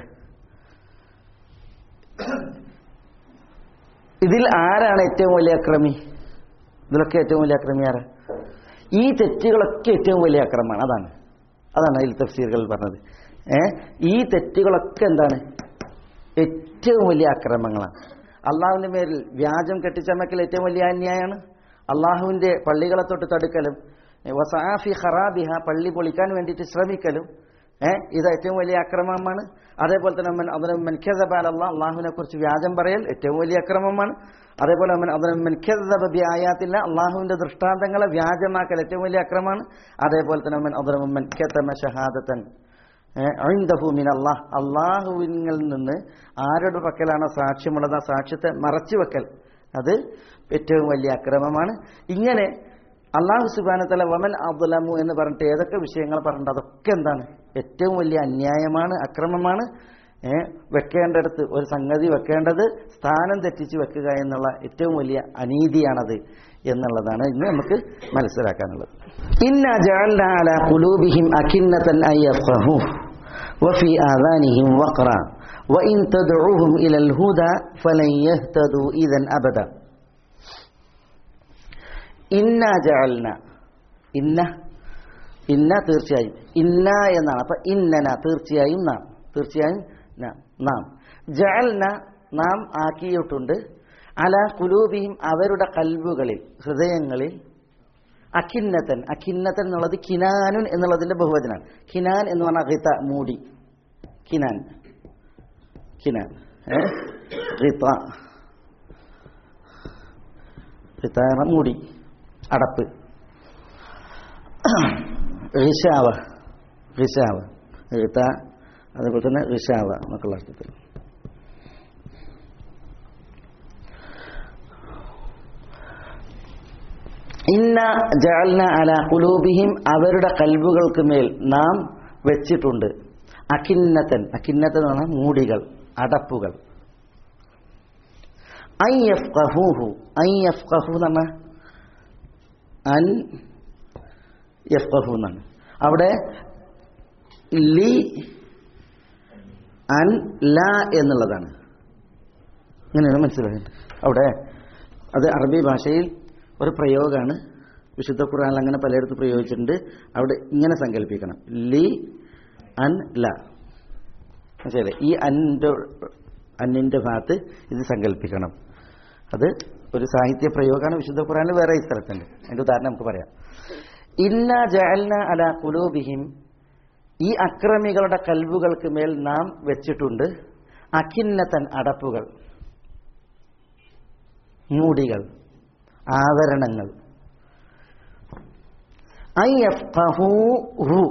[SPEAKER 2] ഇതിൽ ആരാണ് ഏറ്റവും വലിയ അക്രമി ഇതിലൊക്കെ ഏറ്റവും വലിയ അക്രമി ആരാ ഈ തെറ്റുകളൊക്കെ ഏറ്റവും വലിയ അക്രമമാണ് അതാണ് അതാണ് അതിൽ തഫ്സീറുകൾ പറഞ്ഞത് ഏ ഈ തെറ്റുകളൊക്കെ എന്താണ് ഏറ്റവും വലിയ അക്രമങ്ങളാണ് അള്ളാഹുവിന്റെ മേലിൽ വ്യാജം കെട്ടിച്ചമക്കൽ ഏറ്റവും വലിയ അന്യായമാണ് അള്ളാഹുവിന്റെ പള്ളികളെ തൊട്ട് തടുക്കലും വസാഫി ഖറാബിഹ പള്ളി പൊളിക്കാൻ വേണ്ടിയിട്ട് ശ്രമിക്കലും ഏഹ് ഇത് ഏറ്റവും വലിയ അക്രമമാണ് അതേപോലെ തന്നെ അമ്മൻ അതിന് മെൻഖബാൽ അള്ളാഹ് അള്ളാഹുവിനെ കുറിച്ച് വ്യാജം പറയൽ ഏറ്റവും വലിയ അക്രമമാണ് അതേപോലെ അമ്മൻ അതിന് മെൻഖബി ആയാത്തില്ല അള്ളാഹുവിന്റെ ദൃഷ്ടാന്തങ്ങളെ വ്യാജമാക്കൽ ഏറ്റവും വലിയ അക്രമമാണ് അതേപോലെ തന്നെ അമ്മൻ അതിന് മെൻഖത്തമ ഷഹാദത്തൻ മിൻ അള്ളാഹ് അള്ളാഹുവിൽ നിന്ന് ആരുടെ പക്കലാണോ സാക്ഷ്യമുള്ളത് ആ സാക്ഷ്യത്തെ മറച്ചു വെക്കൽ അത് ഏറ്റവും വലിയ അക്രമമാണ് ഇങ്ങനെ അള്ളാഹു സുബാനത്തല വമൻ അബ്ദുലമു എന്ന് പറഞ്ഞിട്ട് ഏതൊക്കെ വിഷയങ്ങൾ പറഞ്ഞിട്ട് അതൊക്കെ എന്താണ് ഏറ്റവും വലിയ അന്യായമാണ് അക്രമമാണ് ഏ, വെക്കേണ്ടടുത്ത് ഒരു സംഗതി വെക്കേണ്ടത് സ്ഥാനം തെറ്റിച്ച് വെക്കുക എന്നുള്ള ഏറ്റവും വലിയ അനീതിയാണത് എന്നുള്ളതാണ് ഇന്ന് നമുക്ക് മനസ്സിലാക്കാനുള്ളത് ഇന്ന ജഅൽന അലാ ഖുലൂബിഹിം അകിന്നതൻ അൻ യഫ്ഖഹു വഫി ആദാനിഹിം വഖറ വഇൻ തദ്ഉഹും ഇലൽ ഹുദാ ഫലൻ യഹ്തദു ഇദൻ അബദ ഇന്ന ജഅൽന ഇന്ന ഇന്ന തീർച്ചയായും ഇന്ന എന്നാണ് അപ്പൊ ഇന്നന തീർച്ചയായും നാം തീർച്ചയായും നാം നാം ജഅൽന നാം ആക്കിയിട്ടുണ്ട് അല കുലൂബിഹിം അവരുടെ കൽബുകളിൽ ഹൃദയങ്ങളിൽ അഖിന്നത്തൻ അഖിന്നത്തൻ എന്നുള്ളത് കിനാനുൻ എന്നുള്ളതിന്റെ ബഹുവചനാണ് കിനാൻ എന്ന് പറഞ്ഞാൽ ഹിത മൂടി കിനാൻ കിനാൻ ഏ? ഹിത ഹിത എന്ന മൂടി അടപ്പ് ഋഷാവ ഋഷാവ ഹിത അതേപോലെ തന്നെ ഋഷാവ എന്നൊക്കെയുള്ള അർത്ഥത്തിൽ ഇന്ന ജഅൽന അല കുലൂബിഹിം അവരുടെ കൽബുകൾക്ക് മേൽ നാം വെച്ചിട്ടുണ്ട് അഖിന്നത്തൻ അഖിന്നത്തൻ എന്ന് പറഞ്ഞാൽ മൂടികൾ അടപ്പുകൾ ഐ യഫ്ഖഹൂഹു ഐ യഫ്ഖഹു എന്ന് പറഞ്ഞാൽ അൻ യഫ്ഖഹു എന്നാണ് അവിടെ ലി അൻ ല എന്നുള്ളതാണ് ഇങ്ങനെയാണ് മനസ്സിലായത് അവിടെ അത് അറബി ഭാഷയിൽ ഒരു പ്രയോഗമാണ് വിശുദ്ധ ഖുർആനിൽ അങ്ങനെ പലയിടത്തും പ്രയോഗിച്ചിട്ടുണ്ട് അവിടെ ഇങ്ങനെ സങ്കല്പിക്കണം ലി അൻ ല മനസ്സിലായില്ലേ ഈ അന്നിൻ്റെ അന്നിൻ്റെ ഭാഗത്ത് ഇത് സങ്കല്പിക്കണം അത് ഒരു സാഹിത്യ പ്രയോഗമാണ് വിശുദ്ധ ഖുറാനിൽ വേറെ ഈ സ്ഥലത്തുണ്ട് അതിൻ്റെ ഉദാഹരണം നമുക്ക് പറയാം ഇന്ന ജഅൽന അല കുലൂബിഹിം ഈ അക്രമികളുടെ കൽബുകൾക്ക് മേൽ നാം വെച്ചിട്ടുണ്ട് അഖിന്നത്തൻ അടപ്പുകൾ മൂടികൾ ആവരണങ്ങൾ ഐ യഫ്ഖഹൂഹു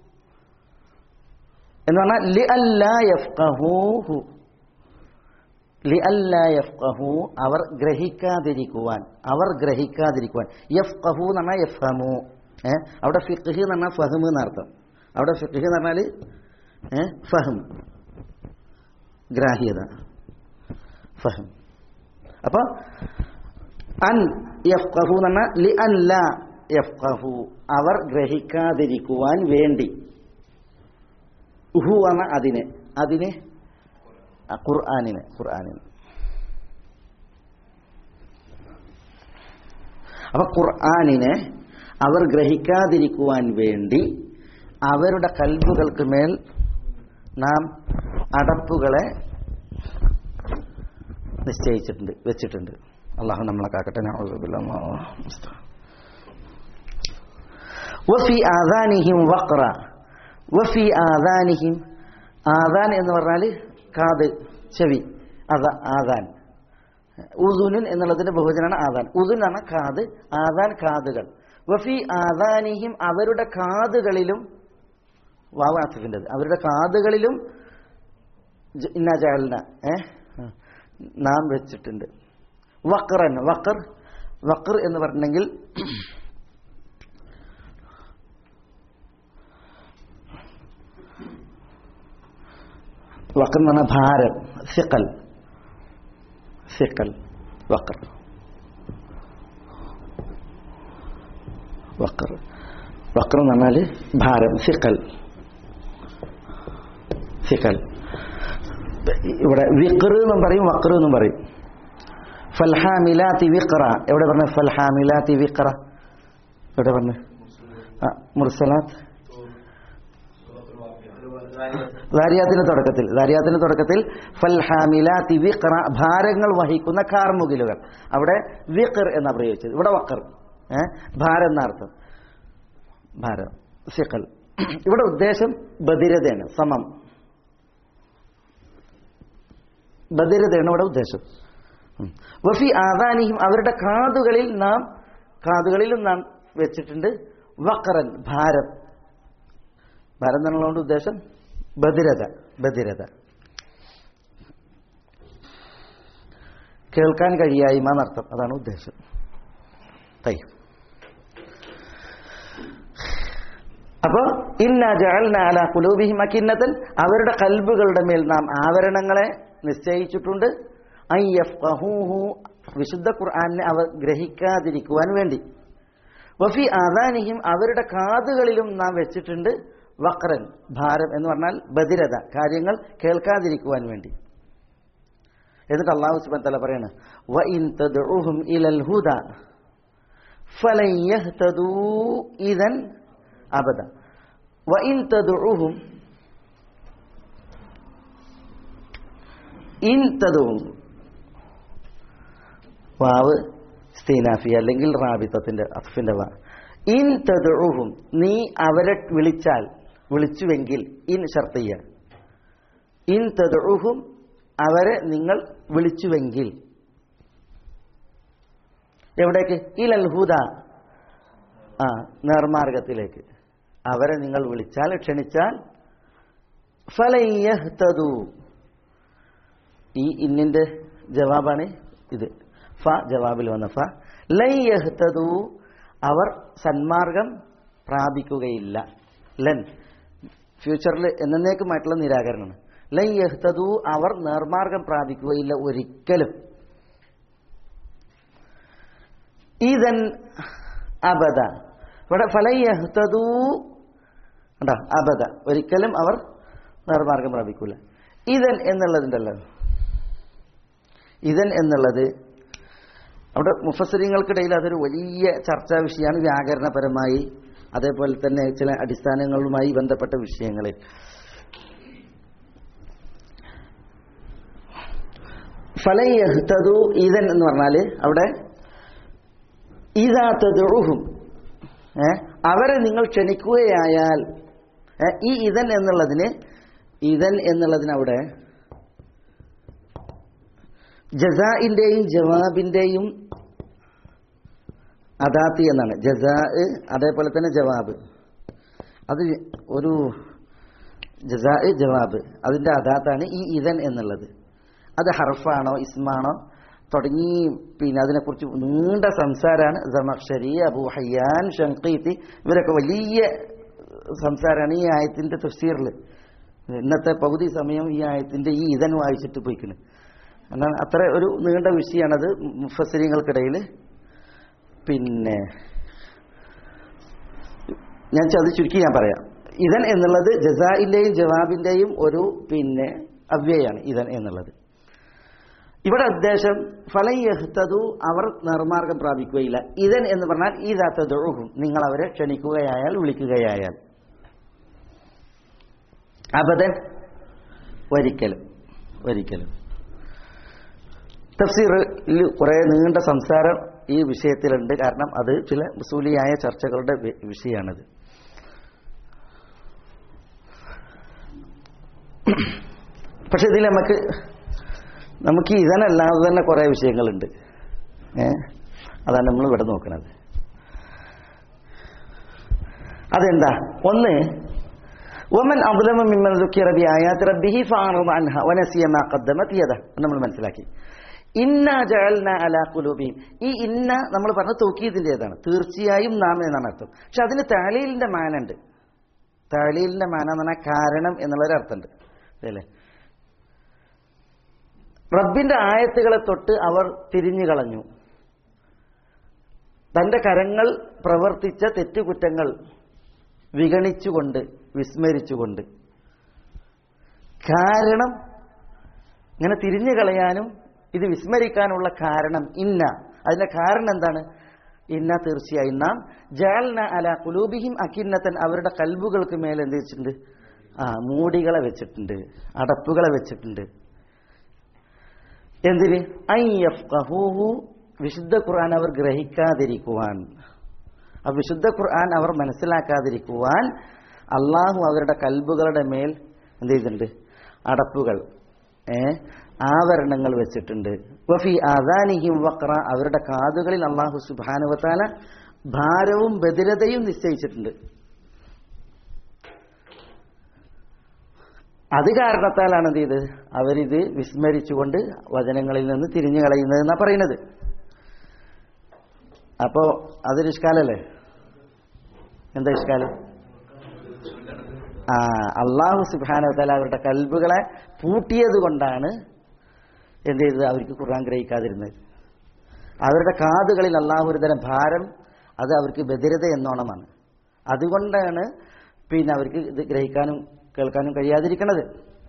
[SPEAKER 2] എന്ന് പറഞ്ഞാൽ ലി അല്ലാ യഫ്ഖഹൂഹു ലി അല്ലാ യഫ്ഖഹു അവർ ഗ്രഹിക്കാതിരിക്കുവാൻ അവർ ഗ്രഹിക്കാതിരിക്കുവാൻ യഫ്ഖഹു എന്ന് പറഞ്ഞാൽ യഫ്ഹമു ഏ അവിടെ ഫിഖ് എന്ന് പറഞ്ഞാൽ ഫഹ്മ് എന്നർത്ഥം അവിടെ ഫിഖ് എന്ന് പറഞ്ഞാൽ ഏ ഫഹം ഗ്രാഹ്യത ഫഹം അപ്പൊ അൻ യഫ്ഖഹു എന്ന് പറഞ്ഞാൽ ലി അൻ ലാ യഫ്ഖഹു അവർ ഗ്രഹിക്കാതിരിക്കുവാൻ വേണ്ടി ഉഹു എന്ന അതിന് അതിന് ആ, ഖുർആനിന് ഖുർആനിന് അപ്പൊ ഖുർആനിനെ അവർ ഗ്രഹിക്കാതിരിക്കുവാൻ വേണ്ടി അവരുടെ കൽബുകൾക്ക് മേൽ നാം അടപ്പുകളെ നിശ്ചയിച്ചിട്ടുണ്ട് വെച്ചിട്ടുണ്ട് അള്ളാഹു നമ്മളെ കാക്കട്ടെ നഊദുബില്ലാ. അല്ലാഹു മുസ്തആൻ. വഫി ആദാനിഹിം വഖറ വഫി ആദാനിഹിം ആദാൻ എന്ന് പറഞ്ഞാൽ കാത് ചെവി അത ആദാൻ ഉദുനുൻ എന്നുള്ളതിന്റെ ബഹുജനാണ് ആദാൻ ഉദുൻ ആണ് കാത് ആദാൻ കാതുകൾ വഫി ആദാനിഹിം അവരുടെ കാതുകളിലും വാവാസിഫിൻ്റെത് അവരുടെ കാതുകളിലും ജ- ഇന്ന ജാലിന ഏ നാം വെച്ചിട്ടുണ്ട് വക്കറൻ വക്കർ വക്കർ എന്ന് പറഞ്ഞെങ്കിൽ വക്കർ എന്ന് പറഞ്ഞാൽ ഭാരം സിക്കൽ സിക്കൽ വക്കർ വക്കർ വക്കർ എന്ന് പറഞ്ഞാൽ ഭാരം സിക്കൽ സിക്കൽ ഇവിടെ വിക്ർ എന്നും പറയും വക്ർ എന്നും പറയും ഫൽഹാമിലാത്തി വിക്ര എവിടെ പറഞ്ഞ ഫൽഹാമിലാത്തി വിക്ര എവിടെ പറഞ്ഞ മുർസലാത്ത് ദാരിയാത്തിന്റെ തുടക്കത്തിൽ ദാരിയാത്തിന്റെ തുടക്കത്തിൽ ഫൽഹാമിലാത്തി വിക്ര ഭാരങ്ങൾ വഹിക്കുന്ന കാർമുകിലുകൾ അവിടെ വിക്ർ എന്നാ പ്രയോഗിച്ചത് ഇവിടെ വക്കർ ഏഹ് ഭാരം എന്ന അർത്ഥം ഭാരം സിക്കൽ ഇവിടെ ഉദ്ദേശം ബധിരതയാണ് സമം ബധിരതയാണ് ഇവിടെ ഉദ്ദേശം ഉം. വഫി ആദാനിഹിം അവരുടെ കാതുകളിൽ നാം കാതുകളിലും നാം വെച്ചിട്ടുണ്ട് വക്കറൻ ഭാരം ഭാരം എന്നുള്ളതുകൊണ്ട് ഉദ്ദേശം ബധിരത ബധിരത കേൾക്കാൻ കഴിയായ്മ എന്നർത്ഥം അതാണ് ഉദ്ദേശം തൈ അപ്പോ ഇന്ന ജഅൽന അലാ ഖുലൂബിഹിം അകിന്നതൻ അവരുടെ കൽബുകളുടെ മേൽ നാം ആവരണങ്ങളെ നിശ്ചയിച്ചിട്ടുണ്ട് ഐ യഫ്ഖഹൂഹു വിശുദ്ധ ഖുർആനെ അവർ ഗ്രഹിക്കാതിരിക്കുവാൻ വേണ്ടി വഫി ആദാനിഹിം അവരുടെ കാതുകളിലും നാം വെച്ചിട്ടുണ്ട് വക്രൻ ഭാരം എന്ന് പറഞ്ഞാൽ ബധിരത കാര്യങ്ങൾ കേൾക്കാതിരിക്കുവാൻ വേണ്ടി എന്നിട്ട് അള്ളാഹു സുബ്ഹാനഹു തആല പറയാണ് വ ഇൻ തദ്ഉഹും ഇലൽ ഹുദ ഫലൻ യഹ്തദൂ ഇദൻ അബദ വ ഇൻ തദ്ഉഹും ഇൻ തദ്ഉഹും വാവ് സ്തീനാഫി അല്ലെങ്കിൽ റാബിത്തത്തിന്റെ അഫിന്റെ വാ ഇൻ തദ്ഉഹും നീ അവരെ വിളിച്ചാൽ വിളിച്ചുവെങ്കിൽ ഇൻ ഷർത്തിയ ഇൻ തദ്ഉഹും അവരെ നിങ്ങൾ വിളിച്ചുവെങ്കിൽ എവിടേക്ക് ഇലൽ ഹുദ ആ നേർമാർഗത്തിലേക്ക് അവരെ നിങ്ങൾ വിളിച്ചാൽ ക്ഷണിച്ചാൽ ഫലയ്യഹ്തദു ഈ ഇന്നിന്റെ ജവാബാണ് ഇത് ഫ ജവാബിൽ വന്ന ഫ ലയ്യഹ്തദു അവർ സന്മാർഗം പ്രാപിക്കുകയില്ല ലൻ ഫ്യൂച്ചറിൽ എന്നേക്കുമായിട്ടുള്ള നിരാകരണമാണ് ലയ്യഹ്തദു അവർ നേർമാർഗം പ്രാപിക്കുകയില്ല ഒരിക്കലും ഇതൻ അബദ ഇവിടെ ഫലയ്യഹ്തദു കണ്ടോ അബദ ഒരിക്കലും അവർ നേർമാർഗം പ്രാപിക്കൂല ഇതൻ എന്നുള്ളതുണ്ടല്ലോ ഇതൻ എന്നുള്ളത് അവിടെ മുഫസരിങ്ങൾക്കിടയിൽ അതൊരു വലിയ ചർച്ചാ വിഷയമാണ് വ്യാകരണപരമായി അതേപോലെ തന്നെ ചില അടിസ്ഥാനങ്ങളുമായി ബന്ധപ്പെട്ട വിഷയങ്ങളിൽ ഫലയഹ്തദു ഇതൻ എന്ന് പറഞ്ഞാൽ അവിടെ ഇതാത്തതുഹും ഏ അവരെ നിങ്ങൾ ക്ഷണിക്കുകയായാൽ ഏ, ഈ ഇതൻ എന്നുള്ളതിന് ഇതൻ എന്നുള്ളതിന് അവിടെ ജസാഇന്റെയും ജവാബിന്റെയും അദാത്തി എന്നാണ് ജസാ അതേപോലെ തന്നെ ജവാബ് അത് ഒരു ജസാ ജവാബ് അതിന്റെ അദാത്താണ് ഈ ഇതൻ എന്നുള്ളത് അത് ഹർഫാണോ ഇസ്മാണോ തുടങ്ങി പിന്നെ അതിനെക്കുറിച്ച് നീണ്ട സംസാരമാണ് ജമക്ഷരി അബു ഹയ്യാൻ ഷങ്കീത്തി ഇവരൊക്കെ വലിയ സംസാരമാണ് ഈ ആയത്തിന്റെ തഫ്സീറിൽ ഇന്നത്തെ പകുതി സമയം ഈ ആയത്തിന്റെ ഈ ഇതൻ വായിച്ചിട്ട് പോയിക്കണ് എന്നാൽ അത്ര ഒരു നീണ്ട വിഷയമാണത് മുഫസരിങ്ങൾക്കിടയിൽ പിന്നെ ഞാൻ അത് ചുരുക്കി ഞാൻ പറയാം ഇതൻ എന്നുള്ളത് ജസാഇന്റെയും ജവാബിന്റെയും ഒരു പിന്നെ അവ്യയാണ് ഇതൻ എന്നുള്ളത് ഇവിടെ ഉദ്ദേശം ഫലയഹ്തതു അവർ നിർമാർഗം പ്രാപിക്കുകയില്ല ഇതൻ എന്ന് പറഞ്ഞാൽ ഇതാത്തതുഴുകും നിങ്ങൾ അവരെ ക്ഷണിക്കുകയായാൽ വിളിക്കുകയായാൽ അബദൻ ഒരിക്കലും ഒരിക്കലും തഫ്സീറിൽ കുറെ നീണ്ട സംസാരം ഈ വിഷയത്തിലുണ്ട് കാരണം അത് ചില മുസൂലിയായ ചർച്ചകളുടെ വി- വിഷയമാണിത് പക്ഷെ ഇതിൽ നമുക്ക് നമുക്ക് ഇതിനല്ലാതെ തന്നെ കുറെ വിഷയങ്ങളുണ്ട് ഏ അതാണ് നമ്മൾ ഇവിടെ നോക്കുന്നത് അതെന്താ ഒന്ന് ഒമൻ അബ്ലമ മിമ്മൻ ദുഃഖിറ ബി ആയാത്ത് റബ്ബിഹി ഫഅറദ അൻഹ വനസിയ മാ ഖദ്ദമത് യദ നമ്മൾ മനസ്സിലാക്കി ഇന്ന ജഅൽന അലാ ഖുലൂബിഹിം ഈ ഇന്ന നമ്മൾ പറഞ്ഞ തൗക്കീദിന്റേതാണ് തീർച്ചയായും നാം എന്നാണ് അർത്ഥം പക്ഷെ അതിന് താലീലിന്റെ മാനുണ്ട് താലീലിന്റെ മാന എന്ന് പറഞ്ഞാൽ കാരണം എന്നുള്ളൊരു അർത്ഥമുണ്ട് അല്ലേ റബ്ബിന്റെ ആയത്തുകളെ തൊട്ട് അവർ തിരിഞ്ഞു കളഞ്ഞു തന്റെ കരങ്ങൾ പ്രവർത്തിച്ച തെറ്റുകുറ്റങ്ങൾ വിഗണിച്ചുകൊണ്ട് വിസ്മരിച്ചുകൊണ്ട് കാരണം ഇങ്ങനെ തിരിഞ്ഞു കളയാനും ഇത് വിസ്മരിക്കാനുള്ള കാരണം ഇന്ന അതിന്റെ കാരണം എന്താണ് ഇന്ന തീർച്ചയായും നാം ജാൽന അല കുലൂബിഹിം അക്കിന്നത്തൻ അവരുടെ കൽബുകൾക്ക് മേലെ എന്ത് വെച്ചിട്ടുണ്ട് ആ മൂടികളെ വെച്ചിട്ടുണ്ട് അടപ്പുകളെ വെച്ചിട്ടുണ്ട് എന്തിന് ഐ യഫ്ഖഹൂഹു വിശുദ്ധ ഖുർആൻ അവർ ഗ്രഹിക്കാതിരിക്കുവാൻ ആ വിശുദ്ധ ഖുർആൻ അവർ മനസ്സിലാക്കാതിരിക്കുവാൻ അള്ളാഹു അവരുടെ കൽബുകളുടെ മേൽ എന്ത് ചെയ്തിട്ടുണ്ട് അടപ്പുകൾ ഏ ആവരണങ്ങൾ വെച്ചിട്ടുണ്ട് വഫി ആദാനിഹിം വക്ര അവരുടെ കാതുകളിൽ അള്ളാഹു സുബാനുവത്താല ഭാരവും ബദിരതയും നിശ്ചയിച്ചിട്ടുണ്ട് അത് കാരണത്താലാണ് എന്ത് ചെയ്ത് അവരിത് വിസ്മരിച്ചുകൊണ്ട് വചനങ്ങളിൽ നിന്ന് തിരിഞ്ഞു കളയുന്നത് എന്നാ പറയുന്നത് അപ്പോ അതൊരു ഇഷ്കാലല്ലേ എന്താ ഇഷ്കാലം ആ അള്ളാഹു സുബാനവത്താല അവരുടെ കൽബുകളെ പൂട്ടിയത് കൊണ്ടാണ് എന്ത് ചെയ്തത് അവർക്ക് ഖുർആൻ ഗ്രഹിക്കാതിരുന്നത് അവരുടെ കാതുകളിൽ അള്ളാഹു ഒരു തരം ഭാരം അത് അവർക്ക് ബദിരത എന്നോണമാണ് അതുകൊണ്ടാണ് പിന്നെ അവർക്ക് ഇത് ഗ്രഹിക്കാനും കേൾക്കാനും കഴിയാതിരിക്കുന്നത്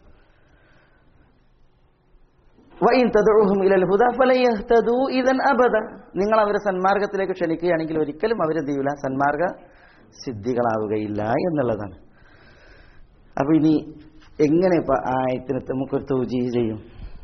[SPEAKER 2] വഇൻ തദഉഹും ഇലൽ ഹുദ ഫലൻ യഹ്തദൂ ഇദൻ അബദ നിങ്ങൾ അവരെ സന്മാർഗത്തിലേക്ക് ക്ഷണിക്കുകയാണെങ്കിൽ ഒരിക്കലും അവരെന്ത് ചെയ്യൂല സന്മാർഗ സിദ്ധികളാവുകയില്ല എന്നുള്ളതാണ് അപ്പൊ ഇനി എങ്ങനെ ഇപ്പൊ ആ ആയത്തിന് നമുക്കൊരു തൗജീ ചെയ്യും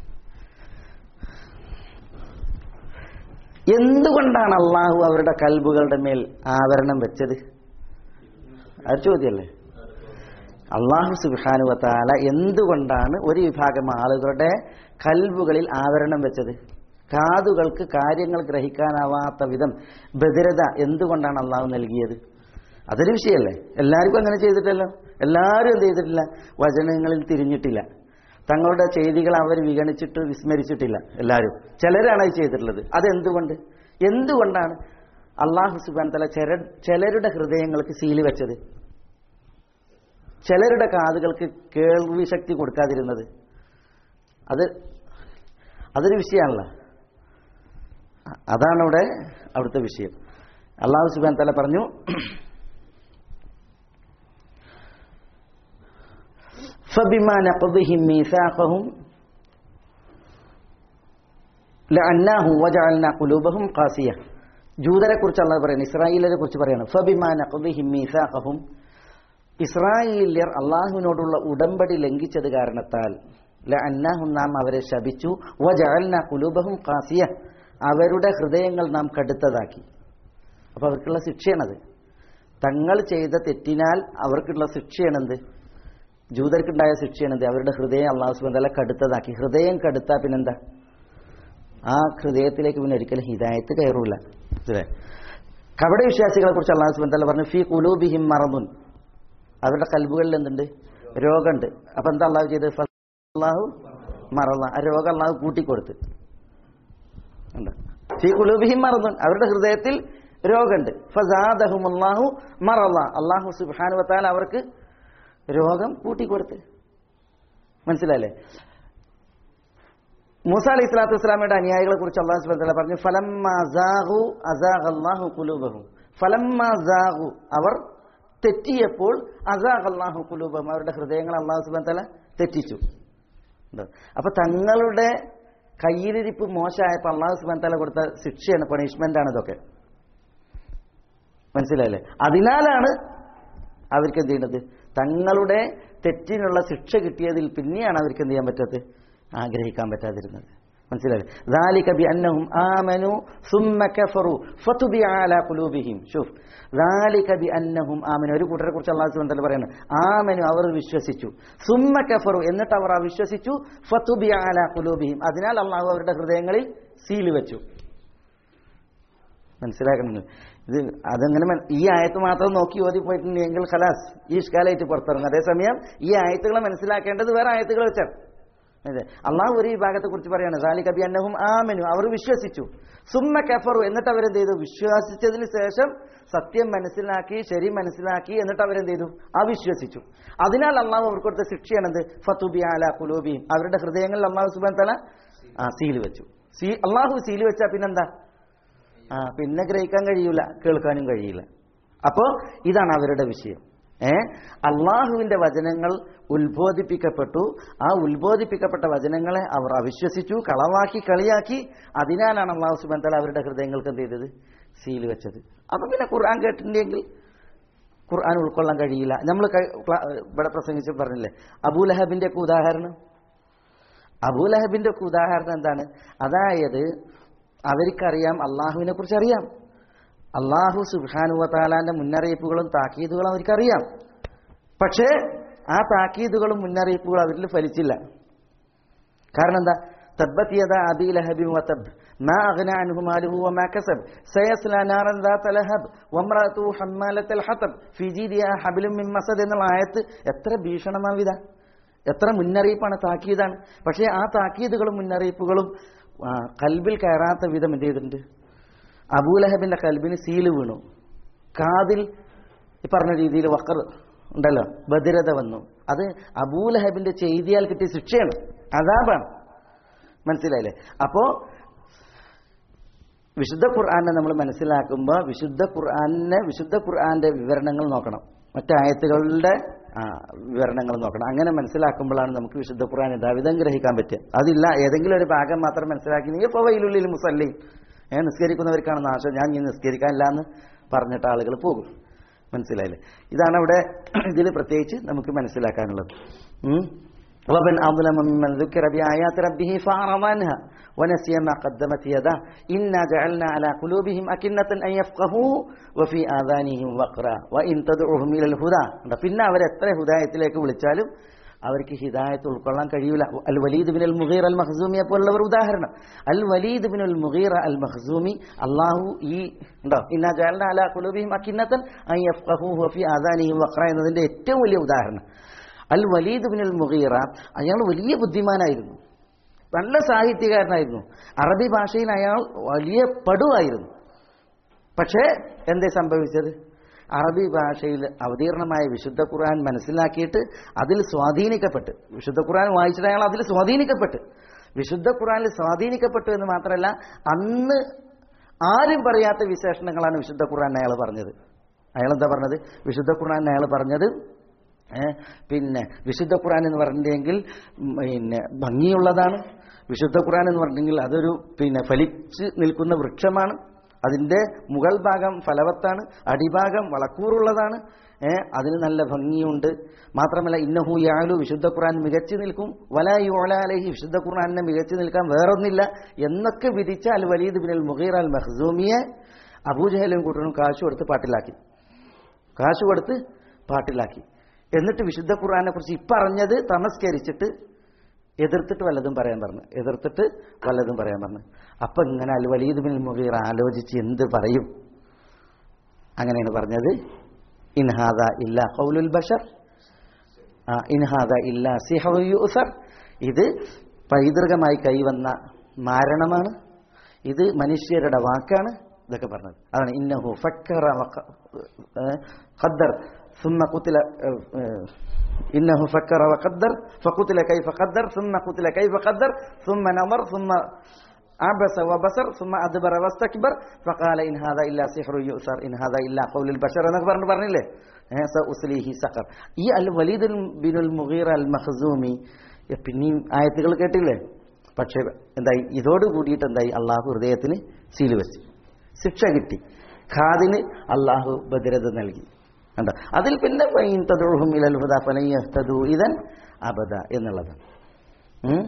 [SPEAKER 2] എന്തുകൊണ്ടാണ് അള്ളാഹു അവരുടെ കൽബുകളുടെ മേൽ ആവരണം വെച്ചത് അത് ചോദ്യമല്ലേ അള്ളാഹു സുബാനുവത്താല എന്തുകൊണ്ടാണ് ഒരു വിഭാഗം ആളുകളുടെ കൽബുകളിൽ ആവരണം വെച്ചത് കാതുകൾക്ക് കാര്യങ്ങൾ ഗ്രഹിക്കാനാവാത്ത വിധം ബദിരത എന്തുകൊണ്ടാണ് അള്ളാഹു നൽകിയത് അതൊരു വിഷയമല്ലേ എല്ലാവർക്കും അങ്ങനെ ചെയ്തിട്ടല്ലോ എല്ലാവരും എന്ത് ചെയ്തിട്ടില്ല വചനങ്ങളിൽ തിരിഞ്ഞിട്ടില്ല തങ്ങളുടെ ചെയ്തികൾ അവർ വിഗണിച്ചിട്ട് വിസ്മരിച്ചിട്ടില്ല എല്ലാവരും ചിലരാണ് അത് ചെയ്തിട്ടുള്ളത് അതെന്തുകൊണ്ട് എന്തുകൊണ്ടാണ് അള്ളാഹു സുബാൻ തല ചില ചിലരുടെ ഹൃദയങ്ങൾക്ക് സീല് വെച്ചത് ചിലരുടെ കാതുകൾക്ക് കേൾവി ശക്തി കൊടുക്കാതിരുന്നത് അത് അതൊരു വിഷയമാണല്ലോ അതാണ് ഇവിടെ അവിടുത്തെ വിഷയം അള്ളാഹു സുബാൻ തല പറഞ്ഞു فبما نقضهم ميثاقهم لعناهم وجعلنا قلوبهم قاسية ജൂതരെ കുറിച്ച് അള്ളാഹ് പറയുന്നത് ഇസ്രായേലിനെ കുറിച്ച് പറയണം ഫബിമാ നഖദിഹിം മീസാഖഹും ഇസ്രായേലിയർ അള്ളാഹുവിനോടുള്ള ഉടമ്പടി ലംഘിച്ചത് കാരണത്താൽ ലഅന്നാഹും നാം അവരെ ശപിച്ചു വജഅൽന കുലൂബഹും ഖാസിയ അവരുടെ ഹൃദയങ്ങൾ നാം കടുത്തതാക്കി അപ്പോൾ അവർക്കുള്ള ശിക്ഷയാണത് തങ്ങൾ ചെയ്ത തെറ്റിനാൽ അവർക്കുള്ള ശിക്ഷയാണെന്ത് ജൂതർക്കുണ്ടായ ശിക്ഷയാണെന്ത് അവരുടെ ഹൃദയം അള്ളാഹു സുബന്ധല കടുത്തതാക്കി ഹൃദയം കടുത്താ പിന്നെന്താ ആ ഹൃദയത്തിലേക്ക് പിന്നെ ഒരിക്കലും ഹിദായത്ത് കയറൂല മനസ്സിലായോ? കപട വിശ്വാസികളെ കുറിച്ച് അള്ളാഹു സുബന്ധല പറഞ്ഞു ഫി കുലൂബിഹിം മറന്നുൻ അവരുടെ കൽബുകളിൽ എന്തുണ്ട് രോഗമുണ്ട് അപ്പൊ എന്താ അള്ളാഹു ചെയ്തത് അള്ളാഹു മറന്ന ആ രോഗം അള്ളാഹു കൂട്ടിക്കൊടുത്ത് ഉണ്ട്. ഫീ കുലൂബിഹിം മറന്നുൻ അവരുടെ ഹൃദയത്തിൽ രോഗമുണ്ട് ഫസാദഹും അള്ളാഹു മറല്ല അള്ളാഹു സുബ്ഹാനു വത്താൽ അവർക്ക് രോഗം കൂട്ടിക്കൊടുത്ത് മനസ്സിലായില്ലേ മൂസ അലൈഹി സ്വലാത്തു വസ്സലാമയുടെ അനുയായികളെ കുറിച്ച് അള്ളാഹു സുബ്ഹാനഹു വതആല പറഞ്ഞു ഫലമ്മ സാഹു അസാഖ് അല്ലാഹു കുലൂബഹും ഫലമ്മ സാഹു അവർ തെറ്റിയപ്പോൾ അസാഖ് അല്ലാഹു കുലൂബഹും അവരുടെ ഹൃദയങ്ങൾ അള്ളാഹു സുബ്ഹാനഹു വതആല തെറ്റിച്ചു ഉണ്ട്. അപ്പൊ തങ്ങളുടെ കയ്യിലിരിപ്പ് മോശമായപ്പോൾ അള്ളാഹു സുബ്ഹാനഹു വതആല കൊടുത്ത ശിക്ഷയാണ് പണിഷ്മെന്റ് ആണ് ഇതൊക്കെ മനസ്സിലായില്ലേ അതിനാലാണ് അവർക്ക് എന്ത് ചെയ്യുന്നത് തങ്ങളുടെ തെറ്റിനുള്ള ശിക്ഷ കിട്ടിയതിൽ പിന്നെയാണ് അവർക്ക് എന്ത് ചെയ്യാൻ പറ്റാത്തത് ആഗ്രഹിക്കാൻ പറ്റാതിരുന്നത് മനസ്സിലായില്ലേ ذلك بأنهم آمنوا ثم كفروا فطبع على قلوبهم شوف ذلك بأنهم آمنوا ഒരു കൂട്ടരെ കുറിച്ച് അള്ളാഹു സുബ്ഹാനഹു വതആല പറയുന്നത് ആമനു അവർ വിശ്വസിച്ചു സുമ്മ കഫറു എന്നിട്ട് അവർ അവിശ്വസിച്ചു ഫതുബിയ അലാ ഖുലൂബിഹിം അതിനാൽ അള്ളാഹു അവരുടെ ഹൃദയങ്ങളിൽ സീൽ വെച്ചു മനസ്സിലാക്കണം ഇത് അതങ്ങനെ മന- ഈ ആയത്ത് മാത്രം നോക്കി ഓതി പോയിട്ടുണ്ടെങ്കിൽ ഖലാസ് ഈ ഇഷ്കാലായിട്ട് പുറത്തിറങ്ങും അതേസമയം ഈ ആയത്തുകളെ മനസ്സിലാക്കേണ്ടത് വേറെ ആയത്തുകൾ വെച്ചാണ് അതെ അള്ളാഹു ഒരു വിഭാഗത്തെ കുറിച്ച് പറയാണ് സാലി കബി അന്നഹും ആമനു അവർ വിശ്വസിച്ചു സുമ്മ കഫറു എന്നിട്ട് അവരെന്ത് ചെയ്തു വിശ്വസിച്ചതിന് ശേഷം സത്യം മനസ്സിലാക്കി ശരി മനസ്സിലാക്കി എന്നിട്ട് അവരെന്ത് ചെയ്തു അവിശ്വസിച്ചു അതിനാൽ അള്ളാഹു അവർക്ക് കൊടുത്ത ശിക്ഷയാണെന്ത് ഫത്തുബി അല കുലൂബിയും അവരുടെ ഹൃദയങ്ങളിൽ അള്ളാഹു സുബാൻ തല ആ സീല് വെച്ചു സീ അള്ളാഹു സീല് വെച്ചാൽ പിന്നെന്താ ആ പിന്നെ ഗ്രഹിക്കാൻ കഴിയൂല കേൾക്കാനും കഴിയില്ല അപ്പോ ഇതാണ് അവരുടെ വിഷയം ഏ അള്ളാഹുവിന്റെ വചനങ്ങൾ ഉത്ബോധിപ്പിക്കപ്പെട്ടു ആ ഉത്ബോധിപ്പിക്കപ്പെട്ട വചനങ്ങളെ അവർ അവിശ്വസിച്ചു കളവാക്കി കളിയാക്കി അതിനാലാണ് അള്ളാഹു സുബാൻ തല അവരുടെ ഹൃദയങ്ങൾക്ക് എന്ത് ചെയ്തത് സീല് വെച്ചത് അപ്പൊ പിന്നെ ഖുർആൻ കേട്ടിട്ടുണ്ടെങ്കിൽ ഖുർആൻ ഉൾക്കൊള്ളാൻ കഴിയില്ല നമ്മൾ ഇവിടെ പ്രസംഗിച്ച് പറഞ്ഞില്ലേ അബൂലഹബിന്റെ ഒക്കെ ഉദാഹരണം അബൂലഹബിന്റെ ഒക്കെ ഉദാഹരണം എന്താണ് അതായത് അവർക്കറിയാം അള്ളാഹുവിനെ കുറിച്ച് അറിയാം അള്ളാഹു സുബാനുവ താലാന്റെ മുന്നറിയിപ്പുകളും താക്കീതുകളും അവർക്കറിയാം പക്ഷേ ആ താക്കീതുകളും മുന്നറിയിപ്പുകളും അവരിൽ ഫലിച്ചില്ല കാരണം എന്താ തബ്ബത് യദ അബീ ലഹബിൻ വതബ് ما أغنى عنه ماله وما كسب سيصلى نارا ذات لهب وامرأته حمالة الحطب في جيدها حبل من مسد എന്നുള്ള ആയത്ത് എത്ര ഭീഷണമാവിത എത്ര മുന്നറിയിപ്പാണ് താക്കീതാണ് പക്ഷേ ആ താക്കീതുകളും മുന്നറിയിപ്പുകളും ആ, കൽബിൽ കയറാത്ത വിധം എന്ത് ചെയ്തിട്ടുണ്ട് അബൂലഹബിന്റെ കൽബിന് സീല് വീണു കാതിൽ ഈ പറഞ്ഞ രീതിയിൽ വക്കർ ഉണ്ടല്ലോ ബദിരത വന്നു അത് അബൂലഹബിന്റെ ചെയ്തിയാൽ കിട്ടിയ ശിക്ഷയാണ് അതാപാണ് മനസ്സിലായില്ലേ അപ്പോ വിശുദ്ധ ഖുർആാനെ നമ്മൾ മനസ്സിലാക്കുമ്പോൾ വിശുദ്ധ ഖുർആാനിനെ വിശുദ്ധ ഖുർആാന്റെ വിവരണങ്ങൾ നോക്കണം മറ്റായത്തുകളുടെ ആ, വിവരണങ്ങൾ നോക്കണം അങ്ങനെ മനസ്സിലാക്കുമ്പോഴാണ് നമുക്ക് വിശുദ്ധ ഖുർആൻ യഥാവിധം ഗ്രഹിക്കാൻ പറ്റുക അതില്ല ഏതെങ്കിലും ഒരു ഭാഗം മാത്രം മനസ്സിലാക്കിയെങ്കിൽ ഇപ്പോൾ വൈലുള്ളിൽ മുസല്ലി ഏ നിസ്കരിക്കുന്നവർക്കാണ് നാശം ഞാൻ ഇനി നിസ്കരിക്കാനില്ല എന്ന് പറഞ്ഞിട്ട് ആളുകൾ പോകും മനസ്സിലായില്ലേ ഇതാണ് അവിടെ ഇതിൽ പ്രത്യേകിച്ച് നമുക്ക് മനസ്സിലാക്കാനുള്ളത് ഉം. ومن أظلم ممن ذكر بآيات ربه فأعرض عنها ونسي ما قدمت يداه إنا جعلنا على قلوبهم أكنة أن يفقهوا وفي آذانهم وقرا وإن تدعوهم إلى الهدى പിന്നെ അവർ എത്ര ഹുദായത്തിലേക്ക് വിളിച്ചാലും അവർക്ക് ഹിദായത്ത് ഉൾക്കൊള്ളാൻ കഴിയില്ല അൽ വലീദ് ബിൻ അൽ മുഗീർ അൽ മഖ്സൂമിയെ പോലുള്ളവർ ഉദാഹരണം അൽ വലീദ് ബിൻ അൽ മുഗീർ അൽ മഖ്സൂമി അള്ളാഹു ഈ ഉണ്ടോ ഇന്നാ ജഅൽന അലാ ഖുലൂബിഹിം അക്കിന്നതൻ അൻ യഫ്ഖഹൂഹു വഫി ആദാനിഹിം വഖറ എന്നതിന്റെ ഏറ്റവും വലിയ ഉദാഹരണം al Walid bin al Mughira അയാൾ വലിയ ബുദ്ധിമാനായിരുന്നു നല്ല സാഹിത്യകാരനായിരുന്നു അറബി ഭാഷയിൽ അയാൾ വലിയ പടുവായിരുന്നു പക്ഷേ എന്തേ സംഭവിച്ചത് അറബി ഭാഷയിൽ അവതീർണമായ വിശുദ്ധ ഖുർആൻ മനസ്സിലാക്കിയിട്ട് അതിൽ സ്വാധീനിക്കപ്പെട്ട് വിശുദ്ധ ഖുർആൻ വായിച്ചിട്ട് അയാൾ അതിൽ സ്വാധീനിക്കപ്പെട്ട് വിശുദ്ധ ഖുർആനിൽ സ്വാധീനിക്കപ്പെട്ടു എന്ന് മാത്രമല്ല അന്ന് ആരും പറയാത്ത വിശേഷണങ്ങളാണ് വിശുദ്ധ ഖുർആൻ അയാൾ പറഞ്ഞത് അയാൾ എന്താ പറഞ്ഞത് വിശുദ്ധ ഖുർആൻ അയാൾ പറഞ്ഞത് ഏ, പിന്നെ വിശുദ്ധ ഖുർആൻ എന്ന് പറഞ്ഞിട്ടുണ്ടെങ്കിൽ ഉം, പിന്നെ ഭംഗിയുള്ളതാണ് വിശുദ്ധ ഖുർആൻ എന്ന് പറഞ്ഞിട്ടുണ്ടെങ്കിൽ അതൊരു പിന്നെ ഫലിച്ച് നിൽക്കുന്ന വൃക്ഷമാണ് അതിന്റെ മുകൾ ഭാഗം ഫലവത്താണ് അടിഭാഗം വളക്കൂറുള്ളതാണ് ഏ അതിന് നല്ല ഭംഗിയുണ്ട് മാത്രമല്ല ഇന്നഹു യാലു വിശുദ്ധ ഖുർആൻ മികച്ചു നിൽക്കും വല യോലാലഹി വിശുദ്ധ ഖുർആനെ മികച്ചു നിൽക്കാൻ വേറൊന്നില്ല എന്നൊക്കെ വിധിച്ച അൽ വലീദ് ബിൻ അൽ മുഗീർ അൽ മഖ്സൂമിയെ അബൂജഹലും കൂട്ടരും കാശ് കൊടുത്ത് പാട്ടിലാക്കി കാശ് കൊടുത്ത് പാട്ടിലാക്കി എന്നിട്ട് വിശുദ്ധ ഖുർആനെ കുറിച്ച് ഇപ്പറഞ്ഞത് തമസ്കരിച്ചിട്ട് എതിർത്തിട്ട് വല്ലതും പറയാൻ പറഞ്ഞു എതിർത്തിട്ട് വല്ലതും പറയാൻ പറഞ്ഞു അപ്പൊ ഇങ്ങനെ അൽ വലീദ് ബിൻ മുഗീർ ആലോചിച്ച് എന്ത് പറയും അങ്ങനെയാണ് പറഞ്ഞത് ഇൻഹാദ ഇല്ല ഹൗലുൽ ബഷർ ആ, ഇൻഹാദ ഇല്ല സിഹറു യൂസർ ഇത് പൈതൃകമായി കൈവന്ന മാരണമാണ് ഇത് മനുഷ്യരുടെ വാക്കാണ് ഇതൊക്കെ പറഞ്ഞത് അതാണ് ഇന്നഹു ഫക്കറ വഖ- ഏ, ഖദ്ദർ ثم قتل ഏ, إنه فكر وقدر فقتل كيف قدر ثم قتل كيف قدر ثم نظر ثم عبس وبصر ثم أدبر واستكبر فقال إن هذا إلا سحر يؤثر إن هذا إلا قول البشر എന്നൊക്കെ പറഞ്ഞു പറഞ്ഞില്ലേ ഏ, സഉസ്ലിഹി സഖർ ഈ അൽ വലീദ് ബിനുൽ മുഗീർ അൽ മഖ്സൂമി പിന്നെയും ആയത്തുകൾ കേട്ടില്ലേ പക്ഷേ എന്തായി ഇതോട് കൂടിയിട്ട് എന്തായി അള്ളാഹു ഹൃദയത്തിന് സീല് വെച്ച് ശിക്ഷ കിട്ടി ഖാദിന് അള്ളാഹു ഭദ്രത നൽകി കണ്ടോ അതിൽ പിന്നെ ഫൈൻ തദഉഹും ഇലൽ ഹുദാ ഫലൻ യഹ്തദൂ ഇദൻ അബദ എന്നുള്ളതാണ് ഉം.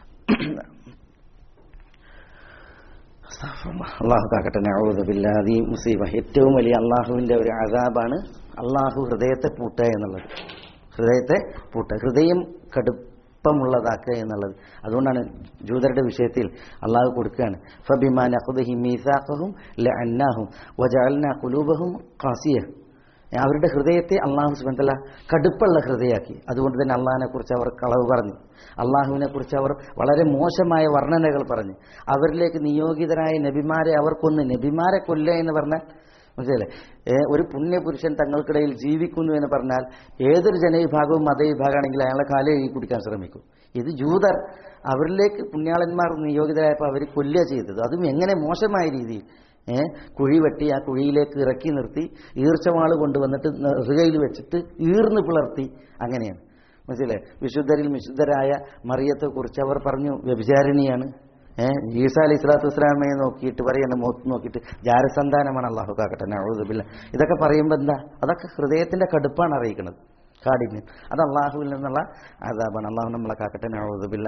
[SPEAKER 2] അള്ളാഹു കാക്കട്ടെ നഊദു ബില്ലാഹി മുസീബ ഏറ്റവും വലിയ അള്ളാഹുവിന്റെ ഒരു അതാബാണ് അള്ളാഹു ഹൃദയത്തെ പൂട്ടുക എന്നുള്ളത് ഹൃദയത്തെ പൂട്ടുക ഹൃദയം കടുപ്പമുള്ളതാക്കുക എന്നുള്ളത് അതുകൊണ്ടാണ് ജൂതരുടെ വിഷയത്തിൽ അള്ളാഹു കൊടുക്കുകയാണ് ഫബിമാ നഖുദഹി മീസാഖഹും ലഅന്നാഹും വജഅൽനാ ഖുലൂബഹും ഖാസിയ അവരുടെ ഹൃദയത്തെ അള്ളാഹു സുബന്ധല കടുപ്പുള്ള ഹൃദയമാക്കി അതുകൊണ്ട് തന്നെ അള്ളാഹിനെ കുറിച്ച് അവർ കളവ് പറഞ്ഞു അള്ളാഹുവിനെ കുറിച്ച് അവർ വളരെ മോശമായ വർണ്ണനകൾ പറഞ്ഞു അവരിലേക്ക് നിയോഗിതരായ നബിമാരെ അവർ കൊന്ന് നബിമാരെ കൊല്ലുക എന്ന് പറഞ്ഞാൽ മനസ്സിലല്ലേ ഏ, ഒരു പുണ്യപുരുഷൻ തങ്ങൾക്കിടയിൽ ജീവിക്കുന്നു എന്ന് പറഞ്ഞാൽ ഏതൊരു ജനവിഭാഗവും മതവിഭാഗമാണെങ്കിൽ അയാളെ കാല് കഴുകി കുടിക്കാൻ ശ്രമിക്കും ഇത് ജൂതർ അവരിലേക്ക് പുണ്യാളന്മാർ നിയോഗിതരായപ്പോൾ അവർ കൊല്ലുക ചെയ്തത് അതും എങ്ങനെ മോശമായ രീതിയിൽ ഏ കുഴി വെട്ടി ആ കുഴിയിലേക്ക് ഇറക്കി നിർത്തി ഈർച്ചവാള് കൊണ്ടുവന്നിട്ട് നെറുകയിൽ വെച്ചിട്ട് ഈർന്ന് പിളർത്തി അങ്ങനെയാണ് മനസ്സിലെ വിശുദ്ധരിൽ വിശുദ്ധരായ മറിയത്തെ കുറിച്ച് അവർ പറഞ്ഞു വ്യഭിചാരിണിയാണ് ഏഹ് ഈസ അലി ഇസ്ലാത്തു വസ്സലാമയെ നോക്കിയിട്ട് പറയുന്ന മുഖത്ത് നോക്കിയിട്ട് ജാരസന്താനമാണ് അള്ളാഹു കാക്കട്ടെ നഴുതുബില്ല ഇതൊക്കെ പറയുമ്പോൾ എന്താ അതൊക്കെ ഹൃദയത്തിന്റെ കടുപ്പാണ് അറിയിക്കുന്നത് കാഠിന്യം അത് അള്ളാഹുവിൽ നിന്നുള്ള അതാബാണ് അള്ളാഹു നമ്മളെ കാക്കട്ടെ നഴുതുബില്ല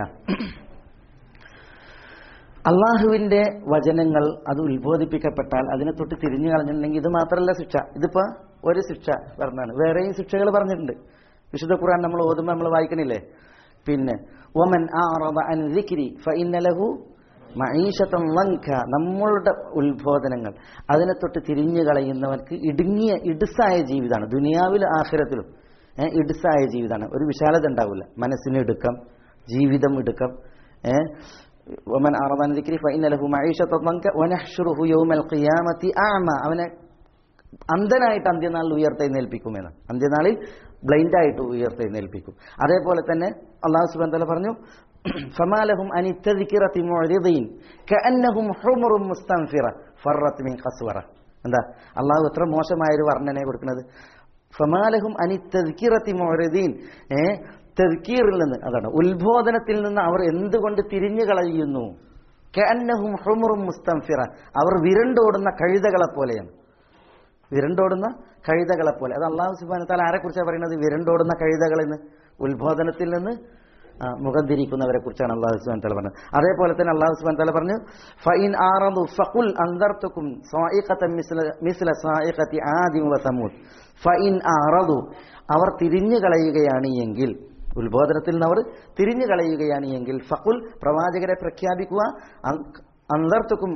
[SPEAKER 2] അള്ളാഹുവിന്റെ വചനങ്ങൾ അത് ഉത്ബോധിപ്പിക്കപ്പെട്ടാൽ അതിനെ തൊട്ട് തിരിഞ്ഞു കളഞ്ഞിട്ടുണ്ടെങ്കിൽ ഇത് മാത്രമല്ല ശിക്ഷ ഇതിപ്പോ ഒരു ശിക്ഷ പറഞ്ഞാണ് വേറെയും ശിക്ഷകൾ പറഞ്ഞിട്ടുണ്ട് വിശുദ്ധ ഖുർആൻ നമ്മൾ ഓതുമ്പോൾ നമ്മൾ വായിക്കണില്ലേ പിന്നെ ഒമൻ അൻ ദിക്രി ഫഇന്ന ലഹു മഈശത്തൻ ലങ്ക നമ്മളുടെ ഉത്ബോധനങ്ങൾ അതിനെ തൊട്ട് തിരിഞ്ഞു കളയുന്നവർക്ക് ഇടുങ്ങിയ ഇടുസായ ജീവിതമാണ് ദുനിയാവിലും ആഖിറത്തിലും ഏഹ് ഇടുസായ ജീവിതമാണ് ഒരു വിശാലത ഉണ്ടാവില്ല മനസ്സിന് ഇടുക്കം ജീവിതം ഇടുക്കം ഏഹ് ومن أعرض عن ذكري فإن له معيشة ضنكا ونحشره يوم القيامة أعمى അവനെ അന്ധനായിട്ട് അന്ത്യനാളിൽ ഉയർത്തെഴുന്നേൽപ്പിക്കുമെന്ന് അന്ത്യനാളിൽ ബ്ലൈൻഡായിട്ട് ഉയർത്തെഴുന്നേൽപ്പിക്കും അതേപോലെ തന്നെ അള്ളാഹു സുബാൻ തല പറഞ്ഞു ഫമാലഹും അനിത്തദിക്കിറത്തി മുഅരിദീൻ കഅന്നഹും ഹുമുറും മുസ്തൻഫിറ ഫറത്ത് മിൻ ഖസ്വറ എന്താ അള്ളാഹു എത്ര മോശമായ ഒരു വർണ്ണനയെ കൊടുക്കുന്നത് ഫമാലഹും അനിത്തദിക്കിറത്തി മുഅരിദീൻ ഏ തെർക്കീറിൽ നിന്ന് അതാണ് ഉത്ബോധനത്തിൽ നിന്ന് അവർ എന്തുകൊണ്ട് തിരിഞ്ഞു കളയുന്നു കഅന്നഹും ഹുമുറും മുസ്തൻഫിറ അവർ വിരണ്ടോടുന്ന കഴുതകളെ പോലെയാണ് വിരണ്ടോടുന്ന കഴുതകളെ പോലെ അത് അള്ളാഹു സുബാന താല ആരെ കുറിച്ചാണ് പറയുന്നത് വിരണ്ടോടുന്ന കഴുതകളെന്ന് ഉത്ബോധനത്തിൽ നിന്ന് ആ, മുഖം തിരിക്കുന്നവരെ കുറിച്ചാണ് അള്ളാഹു സുബാൻ തല പറഞ്ഞത് അതേപോലെ തന്നെ അള്ളാഹു സുബാൻ തല പറഞ്ഞു ഫൈൻ ആറു ഫഖുൽ അൻദർത്തുക്കും സായിഖത്തൻ മിസ്ല മിസ്ല സായിഖത്തി ആദിം വ സമൂദ് ഫൈൻ ആറതു അവർ തിരിഞ്ഞു കളയുകയാണ് എങ്കിൽ ഉത്ബോധനത്തിൽ നിന്ന് അവർ തിരിഞ്ഞു കളയുകയാണ് എങ്കിൽ ഫഖുൽ പ്രവാചകരെ പ്രഖ്യാപിക്കുക അന്തർത്തുക്കും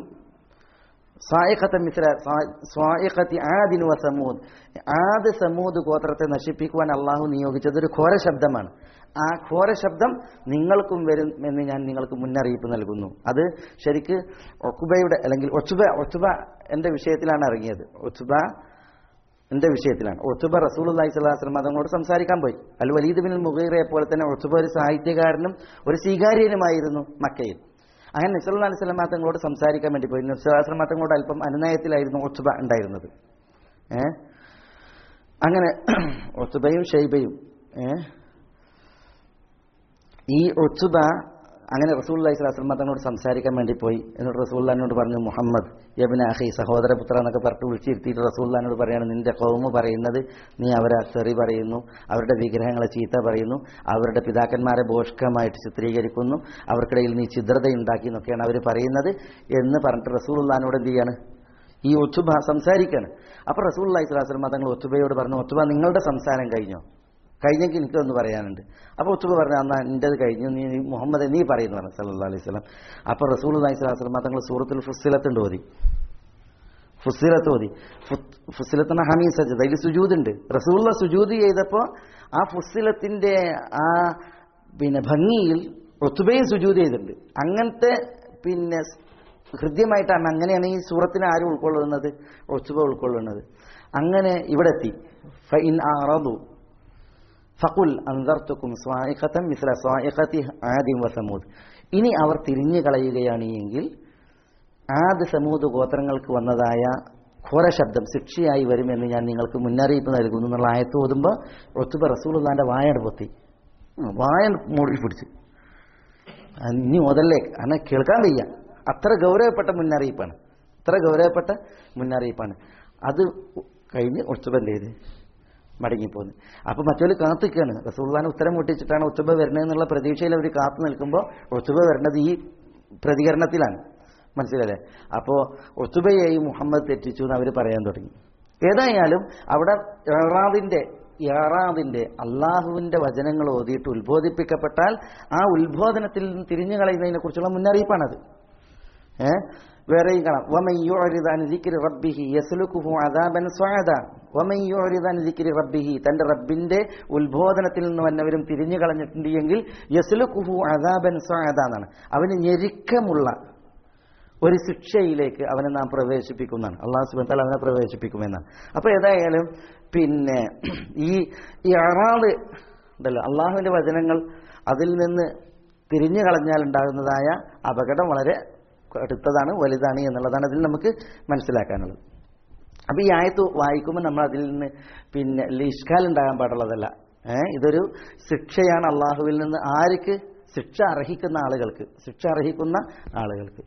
[SPEAKER 2] സായിഖത്തെ മിസ്ര സ്വായിഖത്തി ആദിനു വ സമൂദ് ആദ് സമൂദ് ഗോത്രത്തെ നശിപ്പിക്കുവാൻ അള്ളാഹു നിയോഗിച്ചത് ഒരു ഘോര ശബ്ദമാണ് ആ ഘോര ശബ്ദം നിങ്ങൾക്കും വരും എന്ന് ഞാൻ നിങ്ങൾക്ക് മുന്നറിയിപ്പ് നൽകുന്നു അത് ശരിക്ക് ഒക്കുബയുടെ അല്ലെങ്കിൽ ഒച്ചുബ ഒച്ചുബ എന്റെ വിഷയത്തിലാണ് ഇറങ്ങിയത് ഒച്ചുബ എന്റെ വിഷയത്തിലാണ് ഒത്തുബ റസൂൽ അള്ളഹി സ്വലാസ്ലം അതങ്ങോട്ട് സംസാരിക്കാൻ പോയി അൽ വലീദ് ബിൻ മുഗീറയെ പോലെ തന്നെ ഒത്തുബ ഒരു സാഹിത്യകാരനും ഒരു സ്വീകാര്യനുമായിരുന്നു മക്കയിൽ അങ്ങനെ നിസല അലൈഹി സ്വലം തങ്ങളോട് സംസാരിക്കാൻ വേണ്ടി പോയി നിസ്ലാസ്ലം തങ്ങളോട് അല്പം അനുനയത്തിലായിരുന്നു ഒത്തുബ ഉണ്ടായിരുന്നത് ഏ അങ്ങനെ ഒത്തുബയും ഷെയ്ബയും ഏ ഈ ഒത്തുബ അങ്ങനെ റസൂല്ലി സ്വലാസ്ലമ തങ്ങളോട് സംസാരിക്കാൻ വേണ്ടി പോയി എന്നിട്ട് റസൂല്ലാനോട് പറഞ്ഞു മുഹമ്മദ് യബിൻ അഹി സഹോദരപുത്ര എന്നൊക്കെ പറഞ്ഞിട്ട് വിളിച്ചിരുത്തിയിട്ട് റസൂല്ലാനോട് പറയാണ് നിന്റെ കൗമ് പറയുന്നത് നീ അവരെ തെറി പറയുന്നു അവരുടെ വിഗ്രഹങ്ങളെ ചീത്ത പറയുന്നു അവരുടെ പിതാക്കന്മാരെ ബോഷ്കമായിട്ട് ചിത്രീകരിക്കുന്നു അവർക്കിടയിൽ നീ ഛിദ്രതയുണ്ടാക്കി എന്നൊക്കെയാണ് അവർ പറയുന്നത് എന്ന് പറഞ്ഞിട്ട് റസൂല്ലാനോട് എന്ത് ചെയ്യാണ് ഈ ഒത്തുബ സംസാരിക്കാണ് അപ്പൊ റസൂൽ അലൈഹി സ്വലാസ്ലമ തങ്ങൾ ഒത്തുബയോട് പറഞ്ഞു ഒത്തുബ നിങ്ങളുടെ സംസാരം കഴിഞ്ഞോ കഴിഞ്ഞെങ്കിൽ എനിക്കൊന്ന് പറയാനുണ്ട് അപ്പോൾ ഉത്തുബ പറഞ്ഞു എന്നാ എൻ്റെത് കഴിഞ്ഞു നീ നീ മുഹമ്മദ് നീ പറയുന്നു പറഞ്ഞു സല്ലാ അലൈഹി സ്വലം അപ്പോൾ റസൂൽ അലൈഹി സ്വലാസ്ലം തങ്ങൾ സൂറത്തിൽ ഫുസിലത്തുണ്ട് ഓതി ഫുസിലത്ത് ഓതി ഫുസിലത്തിന് ഹമീൻ സജ്ജത് അതിൽ സുജൂദുണ്ട് റസൂള്ള സുജൂദ് ചെയ്തപ്പോൾ ആ ഫുസിലത്തിന്റെ ആ പിന്നെ ഭംഗിയിൽ ഒത്തുബയും സുജൂദ് ചെയ്തിട്ടുണ്ട് അങ്ങനത്തെ പിന്നെ ഹൃദ്യമായിട്ടാണ് അങ്ങനെയാണ് ഈ സൂറത്തിനെ ആരും ഉൾക്കൊള്ളുന്നത് ഒത്തുബ ഉൾക്കൊള്ളുന്നത് അങ്ങനെ ഇവിടെ എത്തി ഫൈൻ ആറബു ഫഖുൽ അൻദർത്തുക്കും സ്വായിഖത്തം മിസ്ല സ്വായിഖത്തി ആദിം വസമൂദ് ഇനി അവർ തിരിഞ്ഞു കളയുകയാണ് എങ്കിൽ ആദ് സമൂത് ഗോത്രങ്ങൾക്ക് വന്നതായ ഘോര ശബ്ദം ശിക്ഷയായി വരുമെന്ന് ഞാൻ നിങ്ങൾക്ക് മുന്നറിയിപ്പ് നൽകുന്നു എന്നുള്ള ആയത്ത് ഓതുമ്പോൾ ഒത്തുബ റസൂലുള്ളാന്റെ വായട് പൊത്തി വായ മൂടി പിടിച്ച് ഇനി മുതലേ അങ്ങനെ കേൾക്കാൻ വയ്യ അത്ര ഗൗരവപ്പെട്ട മുന്നറിയിപ്പാണ് അത്ര ഗൗരവപ്പെട്ട മുന്നറിയിപ്പാണ് അത് കഴിഞ്ഞ് ഒത്തുബന്റെ ചെയ്ത് മടങ്ങിപ്പോന്ന് അപ്പൊ മറ്റൊരു കാത്തിക്കാണ് റസൂള്ളാനെ ഉത്തരം മുട്ടിച്ചിട്ടാണ് ഒത്തുബ വരുന്നതെന്നുള്ള പ്രതീക്ഷയിൽ അവർ കാത്തു നിൽക്കുമ്പോൾ ഒത്തുബ വരുന്നത് ഈ പ്രതികരണത്തിലാണ് മനസ്സിലല്ലേ അപ്പോ ഒത്തുബയെയും മുഹമ്മദ് തെറ്റിച്ചു എന്ന് അവർ പറയാൻ തുടങ്ങി ഏതായാലും അവിടെ ഏറാദിന്റെ ഏറാദിന്റെ അള്ളാഹുവിന്റെ വചനങ്ങൾ ഓതിയിട്ട് ഉത്ബോധിപ്പിക്കപ്പെട്ടാൽ ആ ഉത്ബോധനത്തിൽ നിന്ന് തിരിഞ്ഞു കളയുന്നതിനെ കുറിച്ചുള്ള മുന്നറിയിപ്പാണത് ഏഹ് വേറെയും കാണാം വമൻ യുഅരിദ് അൻ ദിക്രി റബ്ബിഹി യസ്ലുകുഹു അദാബൻ സ്വഅദ വമൻ യുഅരിദ് അൻ ദിക്രി റബ്ബിഹി തന്റെ റബ്ബിന്റെ ഉത്ബോധനത്തിൽ നിന്ന് വന്നവരും തിരിഞ്ഞു കളഞ്ഞിട്ടുണ്ട് എങ്കിൽ യസ്ലുകുഹു അദാബൻ സ്വഅദ എന്നാണ് അവന് ഞെരുക്കമുള്ള ഒരു ശിക്ഷയിലേക്ക് അവനെ നാം പ്രവേശിപ്പിക്കുന്നതാണ് അള്ളാഹു സുബാൻ താല അവനെ പ്രവേശിപ്പിക്കുമെന്നാണ് അപ്പൊ ഏതായാലും പിന്നെ ഈ ഈ അറാള് ഉണ്ടല്ലോ അള്ളാഹുവിന്റെ വചനങ്ങൾ അതിൽ നിന്ന് തിരിഞ്ഞു കളഞ്ഞാൽ ഉണ്ടാകുന്നതായ അപകടം വളരെ അടുത്തതാണ് വലുതാണ് എന്നുള്ളതാണ് അതിൽ നമുക്ക് മനസ്സിലാക്കാനുള്ളത് അപ്പൊ ഈ ആയത്ത് വായിക്കുമ്പോൾ നമ്മൾ അതിൽ നിന്ന് പിന്നെ ഇഷ്കാൽ ഉണ്ടാകാൻ പാടുള്ളതല്ല ഏഹ് ഇതൊരു ശിക്ഷയാണ് അള്ളാഹുവിൽ നിന്ന് ആർക്ക് ശിക്ഷ അർഹിക്കുന്ന ആളുകൾക്ക് ശിക്ഷ അർഹിക്കുന്ന ആളുകൾക്ക്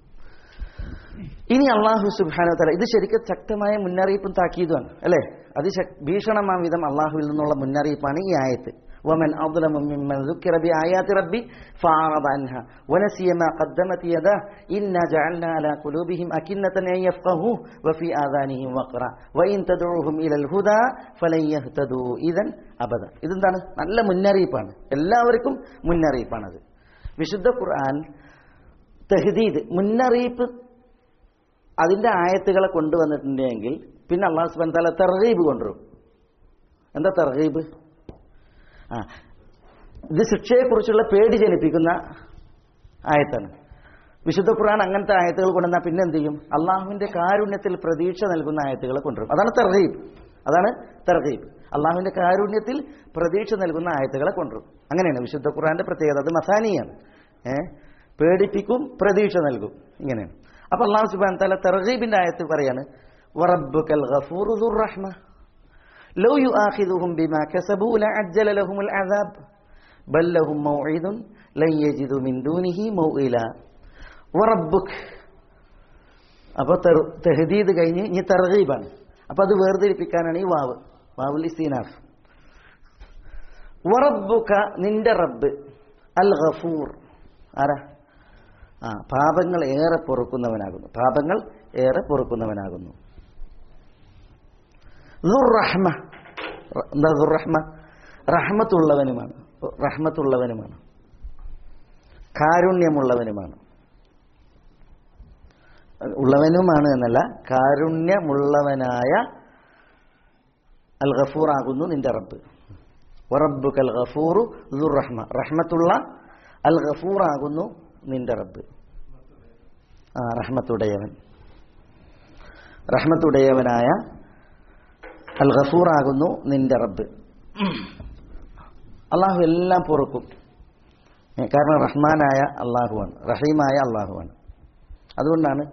[SPEAKER 2] ഇനി അള്ളാഹു സുബാനോ തല ഇത് ശരിക്കും ശക്തമായ മുന്നറിയിപ്പും താക്കീതുമാണ് അല്ലേ അതിശക് ഭീഷണമാം വിധം അള്ളാഹുവിൽ നിന്നുള്ള മുന്നറിയിപ്പാണ് ഈ ആയത്ത് ومن أظلم ممن ذكر بآيات ربي فأعرض عنها ونسي ما قدمت يداه إنا جعلنا على قلوبهم أكنة أن يفقهوه وفي آذانهم وقرا وإن تدعوهم إلى الهدى فلن يهتدوا إذا أبدا ഇതെന്താണ് നല്ല മുന്നറിയിപ്പാണ് എല്ലാവർക്കും മുന്നറിയിപ്പാണത് വിശുദ്ധ ഖുർആൻ തെഹദീദ് മുന്നറിയിപ്പ് അതിന്റെ ആയത്തുകളെ കൊണ്ടുവന്നിട്ടുണ്ടെങ്കിൽ പിന്നെ അള്ളാഹു സുബാൻ താല തെർഗീബ് കൊണ്ടുവരും എന്താ തെർഗീബ് ആ ഇത് ശിക്ഷയെക്കുറിച്ചുള്ള പേടി ജനിപ്പിക്കുന്ന ആയത്താണ് വിശുദ്ധ ഖുർആൻ അങ്ങനത്തെ ആയത്തുകൾ കൊണ്ടുവന്നാൽ പിന്നെ എന്ത് ചെയ്യും അള്ളാഹുവിന്റെ കാരുണ്യത്തിൽ പ്രതീക്ഷ നൽകുന്ന ആയത്തുകൾ കൊണ്ടുവരും അതാണ് തെർഗീബ് അതാണ് തെർഗീബ് അള്ളാഹുവിന്റെ കാരുണ്യത്തിൽ പ്രതീക്ഷ നൽകുന്ന ആയത്തുകളെ കൊണ്ടുവരും അങ്ങനെയാണ് വിശുദ്ധ ഖുർആന്റെ പ്രത്യേകത അത് മസാനിയാണ് ഏഹ് പേടിപ്പിക്കും പ്രതീക്ഷ നൽകും ഇങ്ങനെയാണ് അപ്പൊ അള്ളാഹു സുബാൻ തല തെർഗീബിന്റെ ആയത്ത് പറയാണ് വറബ്ബുക്കൽ ഗഫൂറു ദുർ റഹ്മ لو يؤاخذهم بما كسبوا لعجل لهم العذاب بل لهم موعد لن يجدوا من دونه موئلا وربك അപ്പൊ തെഹദീദ് കഴിഞ്ഞ് ഇനി തെർഗീബാണ് അപ്പൊ അത് വേർതിരിപ്പിക്കാനാണ് ഈ വാവ് വാവുൽ ഇസ്തീനാഫ് വറബ്ബുക നിന്റെ റബ്ബ് അൽ ഗഫൂർ ആരാ ആ പാപങ്ങൾ ഏറെ പൊറുക്കുന്നവനാകുന്നു പാപങ്ങൾ ഏറെ പൊറുക്കുന്നവനാകുന്നു ദുർറഹ്മ എന്താ ദുർറഹ്മ റഹ്മത്തുള്ളവനുമാണ് റഹ്മത്തുള്ളവനുമാണ് കാരുണ്യമുള്ളവനുമാണ് ഉള്ളവനുമാണ് എന്നല്ല കാരുണ്യമുള്ളവനായ അൽ ഗഫൂർ ആകുന്നു നിന്റെ റബ്ബ് വറബ്ബു കൽ ഗഫൂറു ദുർറഹ്മ റഹ്മത്തുള്ള അൽ ഗഫൂർ ആകുന്നു നിന്റെ റബ്ബ് ആ റഹ്മത്തുടയവൻ റഹ്മത്തുടയവനായ അൽ ഗഫൂർ ആകുന്നു നിന്റെ റബ്ബ് അള്ളാഹു എല്ലാം പൊറുക്കും കാരണം റഹ്മാനായ അള്ളാഹുവാണ് റഹീമായ അള്ളാഹുവാണ് അതുകൊണ്ടാണ്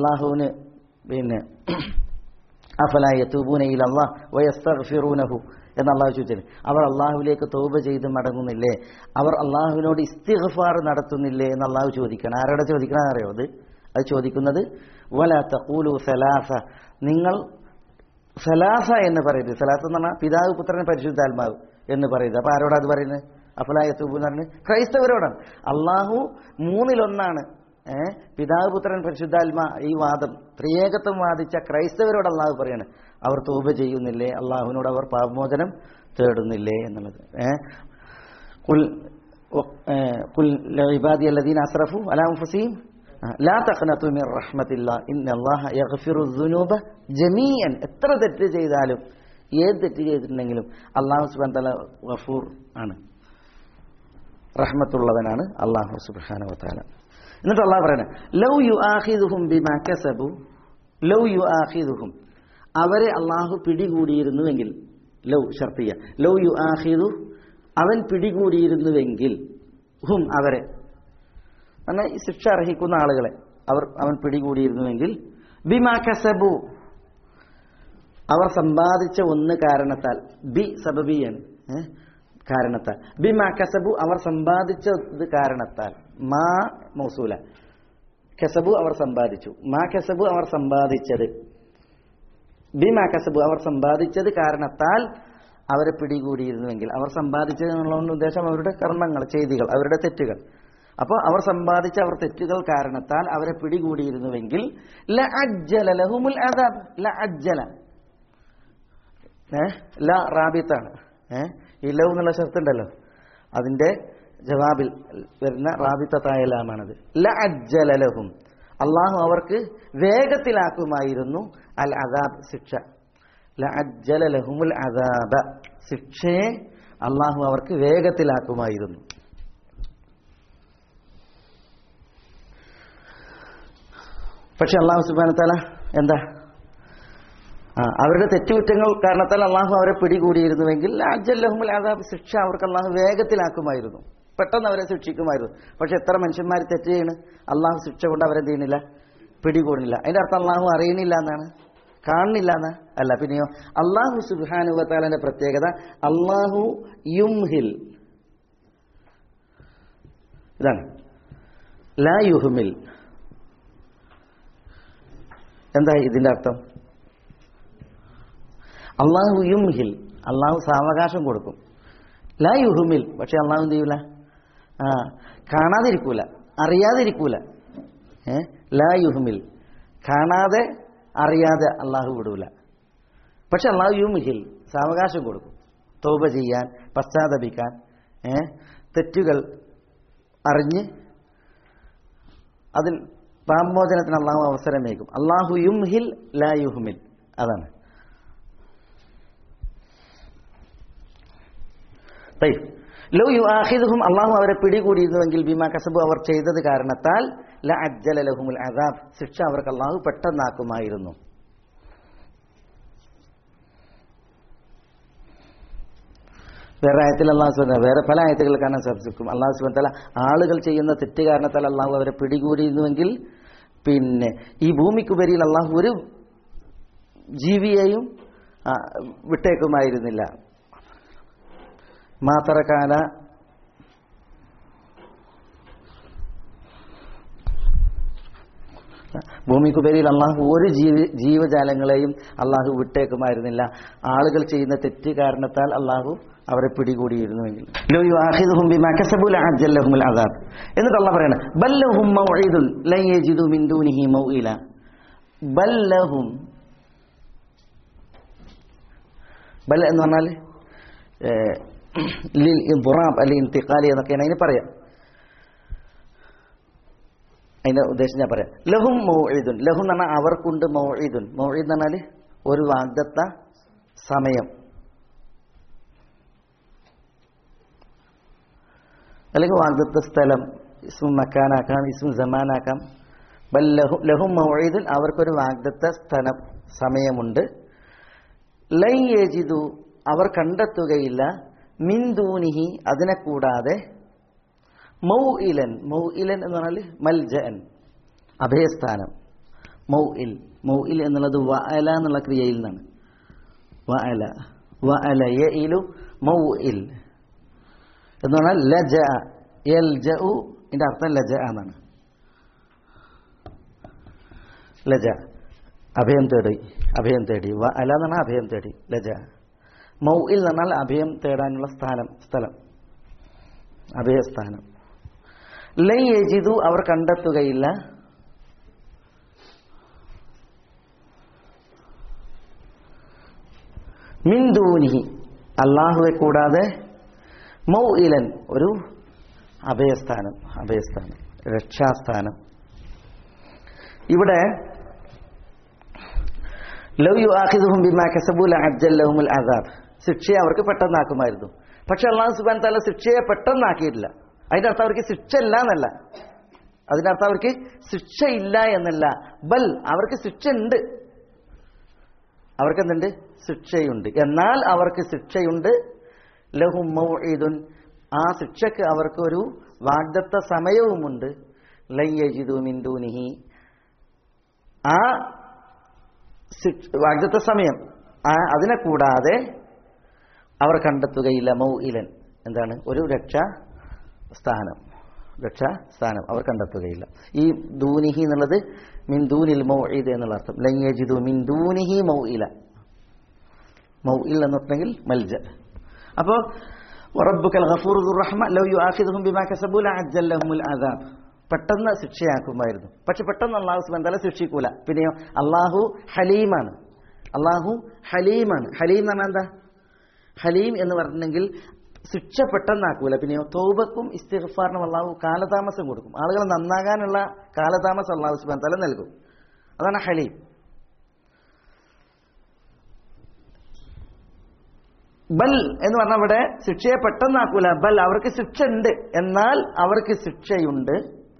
[SPEAKER 2] അള്ളാഹുവിന് പിന്നെ അഫലായ തൂബൂനയിൽ അള്ളാഹ് വയസ്തഫിറൂനഹു എന്ന് അള്ളാഹു ചോദിച്ചത് അവർ അള്ളാഹുവിലേക്ക് തോപ ചെയ്ത് മടങ്ങുന്നില്ലേ അവർ അള്ളാഹുവിനോട് ഇസ്തിഗ്ഫാർ നടത്തുന്നില്ലേ എന്ന് അള്ളാഹു ചോദിക്കണം ആരോടെ ചോദിക്കണം അറിയോ അത് അത് ചോദിക്കുന്നത് വല തഖൂലു സലാസ നിങ്ങൾ സലാസ എന്ന് പറയുന്നത് സലാസ എന്ന് പറഞ്ഞാൽ പിതാവ് പുത്രൻ പരിശുദ്ധാത്മാവ് എന്ന് പറയുന്നത് അപ്പൊ ആരോടാ അത് പറയുന്നത് അഫലായത്തൂബ് എന്ന് പറഞ്ഞ് ക്രൈസ്തവരോടാണ് അള്ളാഹു മൂന്നിലൊന്നാണ് ഏഹ് പിതാവ് പുത്രൻ പരിശുദ്ധാത്മ ഈ വാദം ത്രിയേകത്വം വാദിച്ച ക്രൈസ്തവരോട് അള്ളാഹു പറയാണ് അവർ തൂബ ചെയ്യുന്നില്ലേ അള്ളാഹുവിനോട് അവർ പാപമോചനം തേടുന്നില്ലേ എന്നുള്ളത് ഏഹ് കുൽ ഏഹ് കുൽ ഇബാദി അല്ലദീന അസ്റഫു അലാ അൻഫുസിഹിം ലാ തഖ്നതു മിർ റഹ്മത്തില്ലാ ഇന്നല്ലാഹ യഗ്ഫിറു ദുനൂബ ജമീഅൻ എത്ര തെറ്റ് ചെയ്താലും ഏത് തെറ്റ് ചെയ്തിട്ടുണ്ടെങ്കിലും അള്ളാഹു സുബ്ഹാനഹു വതആല ഗഫൂർ ആണ് റഹ്മത്തുള്ളവനാണ് അള്ളാഹു സുബ്ഹാനഹു വതആല എന്നിട്ട് അള്ളാഹു പറയുന്നത് ലൗ യു ആഹിദുഹും ബിമാ കസബു ലൗ യു ആഹിദുഹും അവരെ അള്ളാഹു പിടികൂടിയിരുന്നുവെങ്കിൽ ലൗ ഷർത്തിയ ലൗ യു ആഹിദു അവൻ പിടികൂടിയിരുന്നുവെങ്കിൽ ഹും അവരെ എന്നാൽ ഈ ശിക്ഷ അർഹിക്കുന്ന ആളുകളെ അവർ അവൻ പിടികൂടിയിരുന്നുവെങ്കിൽ ബിമാ കസബു അവർ സമ്പാദിച്ച ഒന്ന് കാരണത്താൽ ബി സബബിയാണ് ഏ? കാരണത്താൽ ബിമാ കസബു അവർ സമ്പാദിച്ചത് കാരണത്താൽ മാ മൗസൂല കസബു അവർ സമ്പാദിച്ചു മാ കസബു അവർ സമ്പാദിച്ചത് ബിമാ കസബു അവർ സമ്പാദിച്ചത് കാരണത്താൽ അവരെ പിടികൂടിയിരുന്നുവെങ്കിൽ അവർ സമ്പാദിച്ചത് എന്നുള്ളതുകൊണ്ട് ഉദ്ദേശം അവരുടെ കർമ്മങ്ങൾ ചെയ്തികൾ അവരുടെ തെറ്റുകൾ അപ്പോൾ അവർ സമ്പാദിച്ച അവർ തെറ്റുകൾ കാരണത്താൽ അവരെ പിടികൂടിയിരുന്നുവെങ്കിൽ ല അജ്ജല ലഹുമുൽ അദാബ് ല അജ്ജല ഏ ല റാബിത്താണ് ഏ ഈ ലവ് എന്നുള്ള ഷർത്തുണ്ടല്ലോ അതിന്റെ ജവാബിൽ വരുന്ന റാബിത്തായ ലാമാണത് ല അജ്ജല ലഹും അള്ളാഹു അവർക്ക് വേഗത്തിലാക്കുമായിരുന്നു അൽ അദാബ് ശിക്ഷ ല അജ്ജല ലഹുമുൽ അദാബ ശിക്ഷയെ അള്ളാഹു അവർക്ക് വേഗത്തിലാക്കുമായിരുന്നു പക്ഷെ അള്ളാഹു സുബാനത്താല എന്താ ആ, അവരുടെ തെറ്റുകുറ്റങ്ങൾ കാരണത്താൽ അള്ളാഹു അവരെ പിടികൂടിയിരുന്നുവെങ്കിൽ അജല്ലഹുമുൽ അതാബ് ശിക്ഷ അവർക്ക് അള്ളാഹു വേഗത്തിലാക്കുമായിരുന്നു പെട്ടെന്ന് അവരെ ശിക്ഷിക്കുമായിരുന്നു പക്ഷെ എത്ര മനുഷ്യന്മാർ തെറ്റ് ചെയ്യണ് അള്ളാഹു ശിക്ഷ കൊണ്ട് അവരെന്ത് ചെയ്യുന്നില്ല പിടികൂടുന്നില്ല അതിന്റെ അർത്ഥം അള്ളാഹു അറിയുന്നില്ല എന്നാണ് കാണുന്നില്ല എന്നാ അല്ല പിന്നെയോ അള്ളാഹു സുബാനുവത്താലന്റെ പ്രത്യേകത അള്ളാഹു യുംഹിൽ ഇതാണ് ലാ യുഹുമിൽ എന്താ ഇതിന്റെ അർത്ഥം അള്ളാഹു യുംഹിൽ അള്ളാഹു സാവകാശം കൊടുക്കും ലാ യുഹുമിൽ പക്ഷെ അള്ളാഹു എന്ത് ചെയ്യൂല ആ കാണാതിരിക്കൂല അറിയാതിരിക്കൂല ഏ ലാ യുഹുമിൽ കാണാതെ അറിയാതെ അള്ളാഹു വിടൂല പക്ഷെ അള്ളാഹു യുംഹിൽ സാവകാശം കൊടുക്കും തോപ ചെയ്യാൻ പശ്ചാത്തപിക്കാൻ ഏ തെറ്റുകൾ അറിഞ്ഞ് അതിൽ പാമോചനത്തിന് അള്ളാഹു അവസരമേക്കും അള്ളാഹു യുംഹിൽ ലാ യുഹുമിൽ അതാണ് തയ്യ്. ലൗ യു ആഹിദുഹും അള്ളാഹു അവരെ പിടികൂടിയിരുന്നുവെങ്കിൽ ബിമാ കസബു അവർ ചെയ്തത് കാരണത്താൽ ല അജ്ജല ലഹുമുൽ അദാബ് ശിക്ഷ അവർക്ക് അള്ളാഹു പെട്ടെന്നാക്കുമായിരുന്നു വേറെ ആയത്തിൽ അള്ളാഹു സുബ്ഹാനഹു വേറെ പല ആയത്തുകൾ കാണാൻ സാധിക്കും അള്ളാഹു സുബ്ഹാനഹു തആല ആളുകൾ ചെയ്യുന്ന തെറ്റ് കാരണത്താൽ അള്ളാഹു അവരെ പിടികൂടിയിരുന്നുവെങ്കിൽ പിന്നെ ഈ ഭൂമിക്കുപരിയിൽ അള്ളാഹു ഒരു ജീവിയെയും ആ, വിട്ടേക്കുമായിരുന്നില്ല മാത്രക്കാല ഭൂമിക്കുപരിയിൽ അള്ളാഹു ഒരു ജീവ ജീവജാലങ്ങളെയും അള്ളാഹു വിട്ടേക്കുമായിരുന്നില്ല ആളുകൾ ചെയ്യുന്ന തെറ്റ് കാരണത്താൽ അള്ളാഹു അവരെ പിടികൂടിയിരുന്നുവെങ്കിൽ ലോ യുആഖിദുഹും ബിമാ കസബു ലഅജ്ജലഹുമുൽ അദാബ് എന്നിട്ട് അള്ളാഹ് പറയണം ബല്ലഹും മൗഈദുൻ ലൻ യജിദു മിൻ ദൂനിഹി മൗഇല ബല്ലഹും ബൽ എന്ന് പറഞ്ഞാൽ ലിൽ ഇദ്റാബ് അല്ലെങ്കിൽ ഇന്തിഖാലി എന്നൊക്കെയാണ് അതിന് പറയാം അതിന്റെ ഉദ്ദേശം ഞാൻ പറയാം ലഹും മൗഇദുൻ ലഹും എന്ന് പറഞ്ഞാൽ അവർക്കുണ്ട് മൗഇദുൻ മൗഇദ് എന്ന് പറഞ്ഞാൽ ഒരു വാഗ്ദത്ത സമയം അല്ലെങ്കിൽ വാഗ്ദത്ത സ്ഥലം ഇസ്മു മക്കാനാക്കാം ഇസ്മു ജമാനാക്കാം ബൽ ലഹു ലഹും മൗഇദുൻ അവർക്കൊരു വാഗ്ദത്ത സ്ഥലം സമയമുണ്ട് ലൈ യജിദു അവർ കണ്ടെത്തുകയില്ല മിൻ ദൂനിഹി അതിനെ കൂടാതെ മൗഇലൻ മൗഇലൻ എന്ന് പറഞ്ഞാൽ മൽജഅൻ അഭയസ്ഥാനം മൗഇൽ മൗഇൽ എന്നുള്ളത് വഅല എന്നുള്ള ക്രിയയിൽ നിന്നാണ് വഅല വ അല യഇലു മൗഇൽ എന്ന് പറഞ്ഞാൽ ലജ യൽജഉ ഇതിന്റെ അർത്ഥം ലജ എന്നാണ് ലജ അഭയം തേടി അഭയം തേടി വ അല എന്ന് പറഞ്ഞാൽ അഭയം തേടി ലജ മൗഇൽ എന്ന് പറഞ്ഞാൽ അഭയം തേടാനുള്ള സ്ഥാനം സ്ഥലം അഭയസ്ഥാനം ലൈ യജിദു അവർ കണ്ടെത്തുകയില്ല മിന്ദൂനിഹി അള്ളാഹുവെ കൂടാതെ മൗഇലൻ ഒരു അഭയസ്ഥാനം അഭയസ്ഥാനം രക്ഷാസ്ഥാനം ഇവിടെ ലവ് യു ആഹിദുഹും ബിമാ കസബുൽ അജ്ജല്ലഹുമുൽ അദാബ് ശിക്ഷയെ അവർക്ക് പെട്ടെന്നാക്കുമായിരുന്നു പക്ഷെ അള്ളാഹു സുബാൻ താല ശിക്ഷയെ പെട്ടെന്നാക്കിയിട്ടില്ല അതിന്റെ അർത്ഥം അവർക്ക് ശിക്ഷ ഇല്ല എന്നല്ല അതിന്റെ അർത്ഥം അവർക്ക് ശിക്ഷ ഇല്ല എന്നല്ല ബൽ അവർക്ക് ശിക്ഷ ഉണ്ട് അവർക്ക് എന്തുണ്ട് ശിക്ഷയുണ്ട് എന്നാൽ അവർക്ക് ശിക്ഷയുണ്ട് ലഹും മൗഇദുൻ ആ ശിക്ഷക്ക് അവർക്ക് ഒരു വാഗ്ദത്ത സമയവുമുണ്ട് ലയ്യജിദു മിന്ദൂനിഹി ആ ശിക്ഷ- വാഗ്ദത്ത സമയം ആ അതിനെ കൂടാതെ അവർ കണ്ടെത്തുകയില്ല മൗഇലൻ എന്താണ് ഒരു രക്ഷാ സ്ഥാനം രക്ഷാ സ്ഥാനം അവർ കണ്ടെത്തുകയില്ല ഈ ദൂനിഹി എന്നുള്ളത് മിൻ ദൂനിൽ മൗഇദ് എന്നുള്ള അർത്ഥം ലയ്യജിദു മിൻ ദൂനിഹി മൗഇല മൗഇൽ എന്ന് പറഞ്ഞെങ്കിൽ മൽജ അപ്പോൾ റബ്ബുക്കൽ ഗഫൂർ റഹ്മ ലൗ യുആഖിദുഹും ബിമാ കസബു ലഅജ്ജലഹുൽ അദാബ് പെട്ടെന്ന് ശിക്ഷയാക്കുമായിരുന്നു പക്ഷെ പെട്ടെന്ന് അള്ളാഹു സുബ്ഹാനഹു വ തആല ശിക്ഷിക്കൂല പിന്നെയോ അള്ളാഹു ഹലീമാണ് അള്ളാഹു ഹലീമാണ് ഹലീം എന്ന് പറഞ്ഞാൽ എന്താ ഹലീം എന്ന് പറഞ്ഞിട്ടുണ്ടെങ്കിൽ ശിക്ഷ പെട്ടെന്നാക്കൂല പിന്നെയോ തോബക്കും ഇസ്തിഗ്ഫാറിനും അള്ളാഹു കാലതാമസം കൊടുക്കും ആളുകൾ നന്നാകാനുള്ള കാലതാമസം അള്ളാഹു സുബ്ഹാനഹു വ തആല നൽകും അതാണ് ഹലീം ബൽ എന്ന് പറഞ്ഞാൽ ഇവിടെ ശിക്ഷയെ പെട്ടെന്നാക്കൂല ബൽ അവർക്ക് ശിക്ഷ ഉണ്ട് എന്നാൽ അവർക്ക് ശിക്ഷയുണ്ട്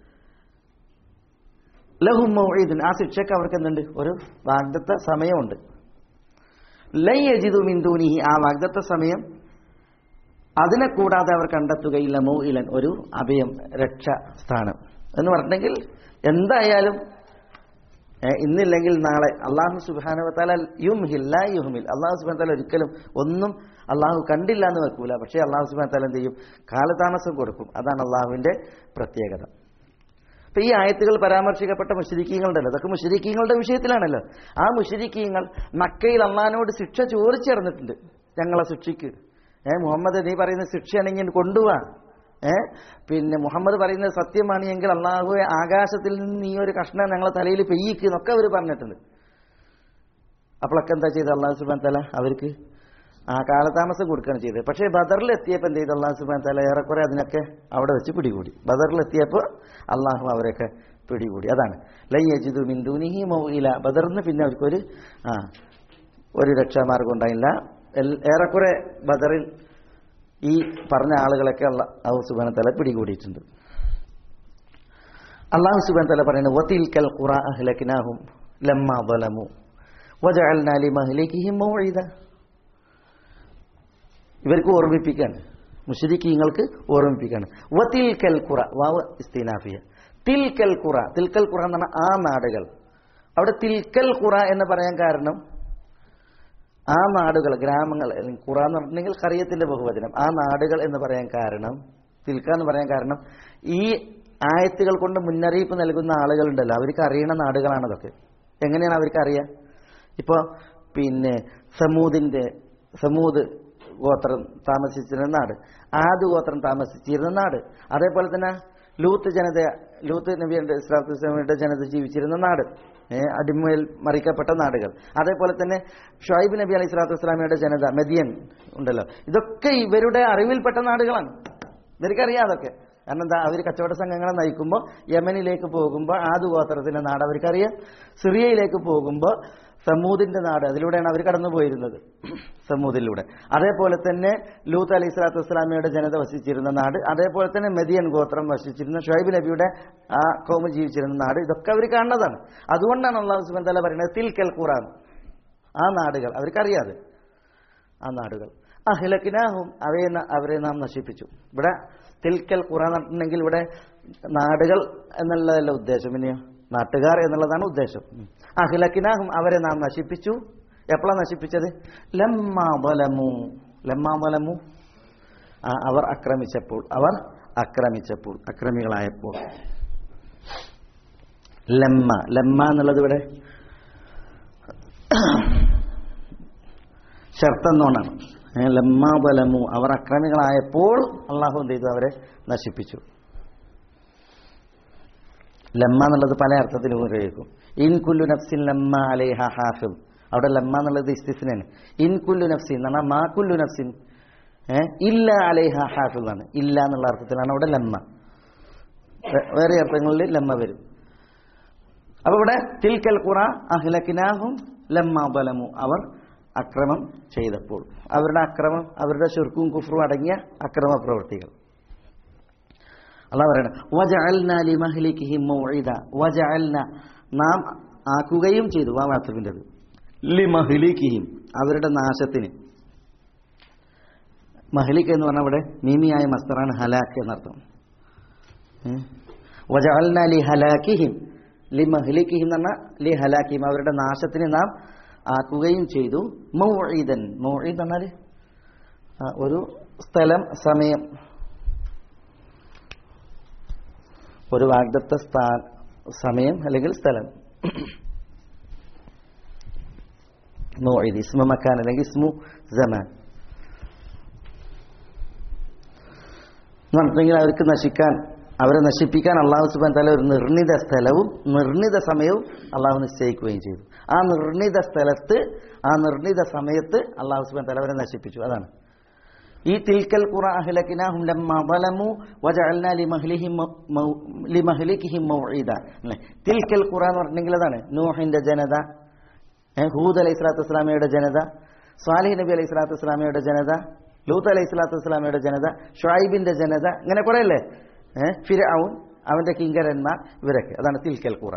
[SPEAKER 2] ലഹും മൗഈദുൻ ആ ശിക്ഷയ്ക്ക് അവർക്ക് എന്തുണ്ട് ഒരു വാഗ്ദത്ത സമയമുണ്ട് ലൈ യജിദു മിൻ ദൂനിഹി ആ വാഗ്ദത്ത സമയം അതിനെ കൂടാതെ അവർ കണ്ടെത്തുകയില്ല മൗഇലൻ ഒരു അഭയം രക്ഷ സ്ഥാനം എന്ന് പറഞ്ഞിട്ടുണ്ടെങ്കിൽ എന്തായാലും ഏ, ഇന്നില്ലെങ്കിൽ നാളെ അള്ളാഹു സുബാനുവത്താല യുംഹിൽ ലാ യുഹ്മിൽ അള്ളാഹു സുബാൻ താല ഒരിക്കലും ഒന്നും അള്ളാഹു കണ്ടില്ല എന്ന് വെക്കൂല പക്ഷേ അള്ളാഹു സുബാൻ താല എന്ത് ചെയ്യും കാലതാമസം കൊടുക്കും അതാണ് അള്ളാഹുവിന്റെ പ്രത്യേകത ഇപ്പൊ ഈ ആയത്തുകൾ പരാമർശിക്കപ്പെട്ട മുഷരിക്കീങ്ങളുണ്ടല്ലോ അതൊക്കെ മുഷരിക്കീങ്ങളുടെ വിഷയത്തിലാണല്ലോ ആ മുഷരിക്കീങ്ങൾ മക്കയിൽ അള്ളഹാനോട് ശിക്ഷ ചോദിച്ചിറന്നിട്ടുണ്ട് ഞങ്ങളെ ശിക്ഷയ്ക്ക് ഏ മുഹമ്മദ് നീ പറയുന്ന ശിക്ഷയാണെങ്കിൽ കൊണ്ടുപോവാ ഏ പിന്നെ മുഹമ്മദ് പറയുന്നത് സത്യമാണ് എങ്കിൽ അള്ളാഹുവെ ആകാശത്തിൽ നിന്ന് നീ ഒരു കഷ്ണം ഞങ്ങളെ തലയിൽ പെയ്യിക്ക് എന്നൊക്കെ അവർ പറഞ്ഞിട്ടുണ്ട് അപ്പോഴൊക്കെ എന്താ ചെയ്തത് അള്ളാഹു സുബാൻ തല അവർക്ക് ആ കാലതാമസം കൊടുക്കുകയാണ് ചെയ്തത് പക്ഷേ ബദറിൽ എത്തിയപ്പോൾ എന്ത് ചെയ്തു അള്ളാഹു സുബാൻ തല ഏറെക്കുറെ അതിനൊക്കെ അവിടെ വെച്ച് പിടികൂടി ബദറിൽ എത്തിയപ്പോൾ അള്ളാഹു അവരൊക്കെ പിടികൂടി അതാണ് ലയ്യജിദു മിന്ദൂനിഹി മൗഇല ബദറിന് പിന്നെ അവർക്കൊരു ആ ഒരു രക്ഷാമാർഗം ഉണ്ടായില്ല എൽ- ഏറെക്കുറെ ബദറിൽ ഈ പറഞ്ഞ ആളുകളൊക്കെ അള്ളാഹു സുബാന തല പിടികൂടിയിട്ടുണ്ട് അള്ളാഹു സുബാൻ തല പറയുന്നത് വത്തിൽക്കൽ ഖുറ അഹ്ലക്കിനാഹും ലമ്മ ബലമു വജഅൽനാ ലിമഹ്ലികിഹിം മൗഇദ ഇവർക്ക് ഓർമ്മിപ്പിക്കാണ് മുഷരിക്കീങ്ങൾക്ക് ഓർമ്മിപ്പിക്കാണ് വത്തിൽക്കൽ ഖുറ വാവ് ഇസ്തിനാഫിയ തിൽക്കൽ ഖുറ തിൽക്കൽ ഖുറ എന്ന് പറഞ്ഞാൽ ആ നാടുകൾ അവിടെ തിൽക്കൽ ഖുറ എന്ന് പറയാൻ കാരണം ആ നാടുകൾ ഗ്രാമങ്ങൾ അല്ലെങ്കിൽ ഖുറ എന്ന് പറഞ്ഞിട്ടുണ്ടെങ്കിൽ കറിയത്തിന്റെ ബഹുവചനം ആ നാടുകൾ എന്ന് പറയാൻ കാരണം തിൽക്ക എന്ന് പറയാൻ കാരണം ഈ ആയത്തുകൾ കൊണ്ട് മുന്നറിയിപ്പ് നൽകുന്ന ആളുകളുണ്ടല്ലോ അവർക്ക് അറിയണ നാടുകളാണ് അതൊക്കെ എങ്ങനെയാണ് അവർക്ക് അറിയാം ഇപ്പോൾ പിന്നെ സമൂദിന്റെ സമൂദ് ഗോത്രം താമസിച്ചിരുന്ന നാട് ആദ് ഗോത്രം താമസിച്ചിരുന്ന നാട് അതേപോലെ തന്നെ ലൂത്ത് ജനത ലൂത്ത് നബിയുടെ ഇസ്ലാമിയുടെ ജനത ജീവിച്ചിരുന്ന നാട് ഏ, അടിമയിൽ മറിക്കപ്പെട്ട നാടുകൾ അതേപോലെ തന്നെ ഷുഹൈബ് നബി അലൈഹി സ്വലാത്തു വസ്സലാമയുടെ ജനത മെദിയൻ ഉണ്ടല്ലോ ഇതൊക്കെ ഇവരുടെ അറിവിൽപ്പെട്ട നാടുകളാണ് ഇവർക്കറിയാം അതൊക്കെ കാരണം എന്താ അവർ കച്ചവട സംഘങ്ങളെ നയിക്കുമ്പോൾ യമനിലേക്ക് പോകുമ്പോൾ ആദ് ഗോത്രത്തിന്റെ നാട് അവർക്കറിയാം സിറിയയിലേക്ക് പോകുമ്പോൾ സമൂദിന്റെ നാട് അതിലൂടെയാണ് അവർ കടന്നു പോയിരുന്നത് സമൂദിലൂടെ അതേപോലെ തന്നെ ലൂത്ത് അലൈഹി സ്വലാത്തു വസ്സലാമയുടെ ജനത വസിച്ചിരുന്ന നാട് അതേപോലെ തന്നെ മെദിയൻ ഗോത്രം വസിച്ചിരുന്ന ഷുഹൈബ് നബിയുടെ ആ കോമ ജീവിച്ചിരുന്ന നാട് ഇതൊക്കെ അവർ കാണുന്നതാണ് അതുകൊണ്ടാണ് അള്ളാഹു സുബൻ തല പറയുന്നത് തിൽക്കൽ ഖുറാൻ ആ നാടുകൾ അവർക്കറിയാതെ ആ നാടുകൾ അഹിലക്കിനാഹും അവയെ ന- അവരെ നാം നശിപ്പിച്ചു ഇവിടെ തിൽക്കൽ ഖുറാൻ പറഞ്ഞിട്ടുണ്ടെങ്കിൽ ഇവിടെ നാടുകൾ എന്നുള്ളതല്ല ഉദ്ദേശം പിന്നെയോ നാട്ടുകാർ എന്നുള്ളതാണ് ഉദ്ദേശം ഉം. അഹിലക്കിനാഹും അവരെ നാം നശിപ്പിച്ചു എപ്പോഴാണ് നശിപ്പിച്ചത് ലമ്മാ ബലമു ലമ്മാ ബലമു ആ, അവർ ആക്രമിച്ചപ്പോൾ അവർ ആക്രമിച്ചപ്പോൾ അക്രമികളായപ്പോൾ ലമ്മ ലമ്മ എന്നുള്ളത് ഇവിടെ ഷർത്തെന്നോണാണ് ഏ, ലമ്മാ ബലമു അവർ അക്രമികളായപ്പോൾ അള്ളാഹു എന്ത് ചെയ്തു അവരെ നശിപ്പിച്ചു ലമ്മ എന്നുള്ളത് പല അർത്ഥത്തിലും ഉപയോഗിക്കും ഇൻ കുല്ലു നഫ്സിൻ ലമ്മ അലൈഹ ഹാഫിൽ അവിടെ ലമ്മ എന്നുള്ളത് ഇസ്തിസ്നാണ് ഇൻ കുല്ലു നഫ്സിൻ എന്ന് പറഞ്ഞാൽ മാ കുല്ലു നഫ്സിൻ ഏ, ഇല്ല അലൈഹ ഹാഫിൽ എന്നാണ് ഇല്ല എന്നുള്ള അർത്ഥത്തിലാണ് അവിടെ ലമ്മ വേ- വേറെ അർത്ഥങ്ങളിൽ ലമ്മ വരും അപ്പൊ ഇവിടെ തിൽക്കൽ ഖുറ അഹ്ലക്കിനാഹും ലമ്മ ബലമു അവർ അക്രമം ചെയ്തപ്പോൾ അവരുടെ അക്രമം അവരുടെ ചുരുക്കും കുഫറും അടങ്ങിയ അക്രമ പ്രവൃത്തികൾ അള്ളാഹ് പറയണം വജഅൽന ലിമഹ്ലികിഹിം മൗഇദ വജഅൽന നാം ആക്കുകയും ചെയ്തു ആ വാത്തവിൻ്റെത് ലിമഹ്ലികിഹിം അവരുടെ നാശത്തിന് മഹ്ലിക് എന്ന് പറഞ്ഞാൽ ഇവിടെ മീമിയായ മസ്തറാണ് ഹലാക്ക് എന്നർത്ഥം ഉം. വജഅൽന ലി ഹലാക്കിഹിം ലി മഹ്ലിക്കിഹിം എന്ന് പറഞ്ഞാൽ ലി ഹലാക്കിഹിം അവരുടെ നാശത്തിന് നാം ആക്കുകയും ചെയ്തു മൗഇദൻ മൗഇദ് എന്ന് പറഞ്ഞാൽ ആ, ഒരു സ്ഥലം സമയം ഒരു വാഗ്ദത്ത സ്ഥാ സമയം അല്ലെങ്കിൽ സ്ഥലം മൗഇദ് ഇസ്മ മക്കാൻ അല്ലെങ്കിൽ ഇസ്മു സമാൻ എന്നുണ്ടെങ്കിൽ അവർക്ക് നശിക്കാൻ അവരെ നശിപ്പിക്കാൻ അള്ളാഹു സുബാൻ തല ഒരു നിർണിത സ്ഥലവും നിർണിത സമയവും അള്ളാഹു നിശ്ചയിക്കുകയും ചെയ്തു ആ നിർണിത സ്ഥലത്ത് ആ നിർണിത സമയത്ത് അള്ളാഹു സുബാൻ തല അവരെ നശിപ്പിച്ചു അതാണ് ഈ തിൽക്കൽ ഖുറ അഹ്ലക്കിനാഹും ലമ്മ ളലമു വജഅൽനാ ലിമഹ്ലിഹിം മൗ- മൗ- ലിമഹ്ലികിഹിം മൗഇദ അല്ലേ തിൽക്കൽ ഖുറ എന്ന് പറഞ്ഞെങ്കിൽ അതാണ് നൂഹിന്റെ ജനത ഏ, ഹൂദ് അലൈഹി സ്വലാത്തു വസ്സലാമയുടെ ജനത സ്വാലിഹ് നബി അലൈഹി സ്വലാത്തു വസ്സലാമയുടെ ജനത ലൂത്ത് അലൈഹി സ്വലാത്തു വസ്സലാമയുടെ ജനത ഷുഐബിന്റെ ജനത ഇങ്ങനെ കുറെ അല്ലേ ഏഹ് ഫിരഔൻ അവന്റെ കിങ്കരന്മാർ ഇവരൊക്കെ അതാണ് തിൽക്കൽ ഖുറ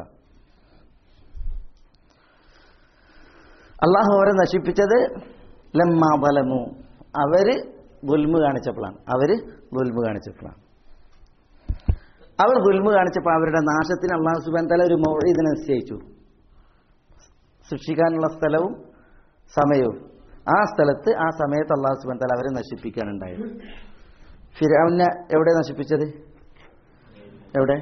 [SPEAKER 2] അള്ളാഹു അവരെ നശിപ്പിച്ചത് ലമ്മാ ബലമു അവര് ദുൽമ് കാണിച്ചപ്പോഴാണ് അവര് ദുൽമ് കാണിച്ചപ്പോഴാണ് അവർ ദുൽമ് കാണിച്ചപ്പോൾ അവരുടെ നാശത്തിന് അള്ളാഹു സുബാൻ തല ഒരു മൗഴീദിനെ നിശ്ചയിച്ചു ശിക്ഷിക്കാനുള്ള സ്ഥലവും സമയവും ആ സ്ഥലത്ത് ആ സമയത്ത് അള്ളാഹു സുബാൻ തല അവരെ നശിപ്പിക്കാനുണ്ടായത് ഫിരാവിനെ എവിടെ നശിപ്പിച്ചത് എവിടെ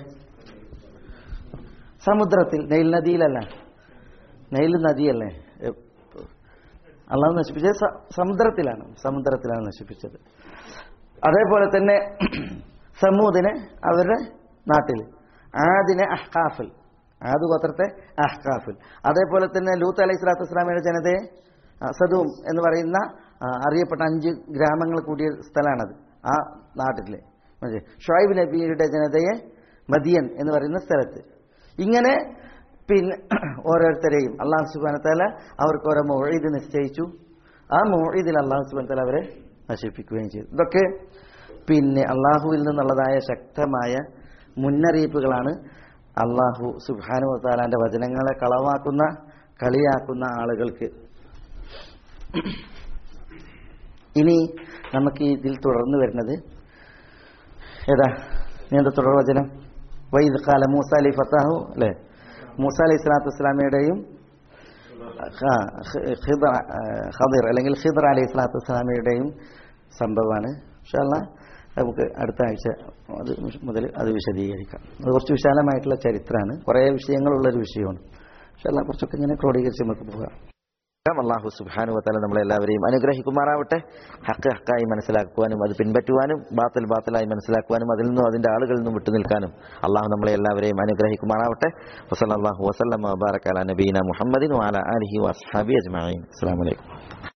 [SPEAKER 2] സമുദ്രത്തിൽ നെയിൽ നദിയിലല്ല നെയിൽ നദിയല്ലേ എ- അള്ളാഹു നശിപ്പിച്ചത് സ- സമുദ്രത്തിലാണ് സമുദ്രത്തിലാണ് നശിപ്പിച്ചത് അതേപോലെ തന്നെ സമൂദിനെ അവരുടെ നാട്ടിൽ ആദിനെ അഹ്കാഫിൽ ആദ് ഗോത്രത്തെ അഹ്കാഫിൽ അതേപോലെ തന്നെ ലൂത്ത് അലൈഹി സ്വലാത്തു വസ്സലാമയുടെ ജനതയെ ആ, സദൂം എന്ന് പറയുന്ന ആ, അറിയപ്പെട്ട അഞ്ച് ഗ്രാമങ്ങൾ കൂടിയ സ്ഥലമാണത് ആ നാട്ടിലെ മനസ്സിലായോ? ഷുഐബ് നബിയുടെ ജനതയെ മദിയൻ എന്ന് പറയുന്ന സ്ഥലത്ത് ഇങ്ങനെ പിന്നെ ഓരോരുത്തരെയും അള്ളാഹു സുബാന താല അവർക്ക് ഓരോ മൊഴീദ് നിശ്ചയിച്ചു ആ മൊഴീദിൽ അള്ളാഹു സുബാന താല അവരെ നശിപ്പിക്കുകയും ചെയ്തു ഇതൊക്കെ പിന്നെ അള്ളാഹുവിൽ നിന്നുള്ളതായ ശക്തമായ മുന്നറിയിപ്പുകളാണ് അള്ളാഹു സുബാനു താലാന്റെ വചനങ്ങളെ കളവാക്കുന്ന കളിയാക്കുന്ന ആളുകൾക്ക് ഇനി നമുക്ക് ഇതിൽ തുടർന്ന് വരുന്നത് ഏതാ നീണ്ട തുടർ വചനം വൈദ് കാല മൂസ അലി ഫത്താഹു അല്ലേ മൂസ അലൈഹി സ്വലാത്തു വസ്സലാമയുടെയും ആ, ഖ- ഖിദർ ആ, ഖദിർ അല്ലെങ്കിൽ ഖിദർ അലൈഹി സ്വലാത്തു വസ്സലാമയുടെയും സംഭവമാണ് ഇൻഷാല്ല നമുക്ക് അടുത്ത ആഴ്ച അത് മുതൽ അത് വിശദീകരിക്കാം അത് കുറച്ച് വിശാലമായിട്ടുള്ള ചരിത്രമാണ് കുറേ വിഷയങ്ങളുള്ളൊരു വിഷയമാണ് ഇൻഷാല്ല കുറച്ചൊക്കെ ഇങ്ങനെ ക്രോഡീകരിച്ച് നമുക്ക് പോകാം അള്ളാഹു സുബാനു വത്താല നമ്മളെല്ലാവരെയും അനുഗ്രഹിക്കുമാറാവട്ടെ ഹക്ക് ഹക്കായി മനസ്സിലാക്കുവാനും അത് പിൻപറ്റുവാനും ബാത്തൽ ബാത്തലായി മനസ്സിലാക്കുവാനും അതിൽ നിന്നും അതിന്റെ ആളുകളിൽ നിന്നും വിട്ടുനിൽക്കാനും അള്ളാഹു നമ്മളെ എല്ലാവരെയും അനുഗ്രഹിക്കുമാറാവട്ടെ വസല്ലാഹു വസ്ലം ബാറക്കാല നബീന മുഹമ്മദിൻ വാല അലഹി വസ്ഹാബി അജ്മാൻ അസ്സാം വലൈക്കും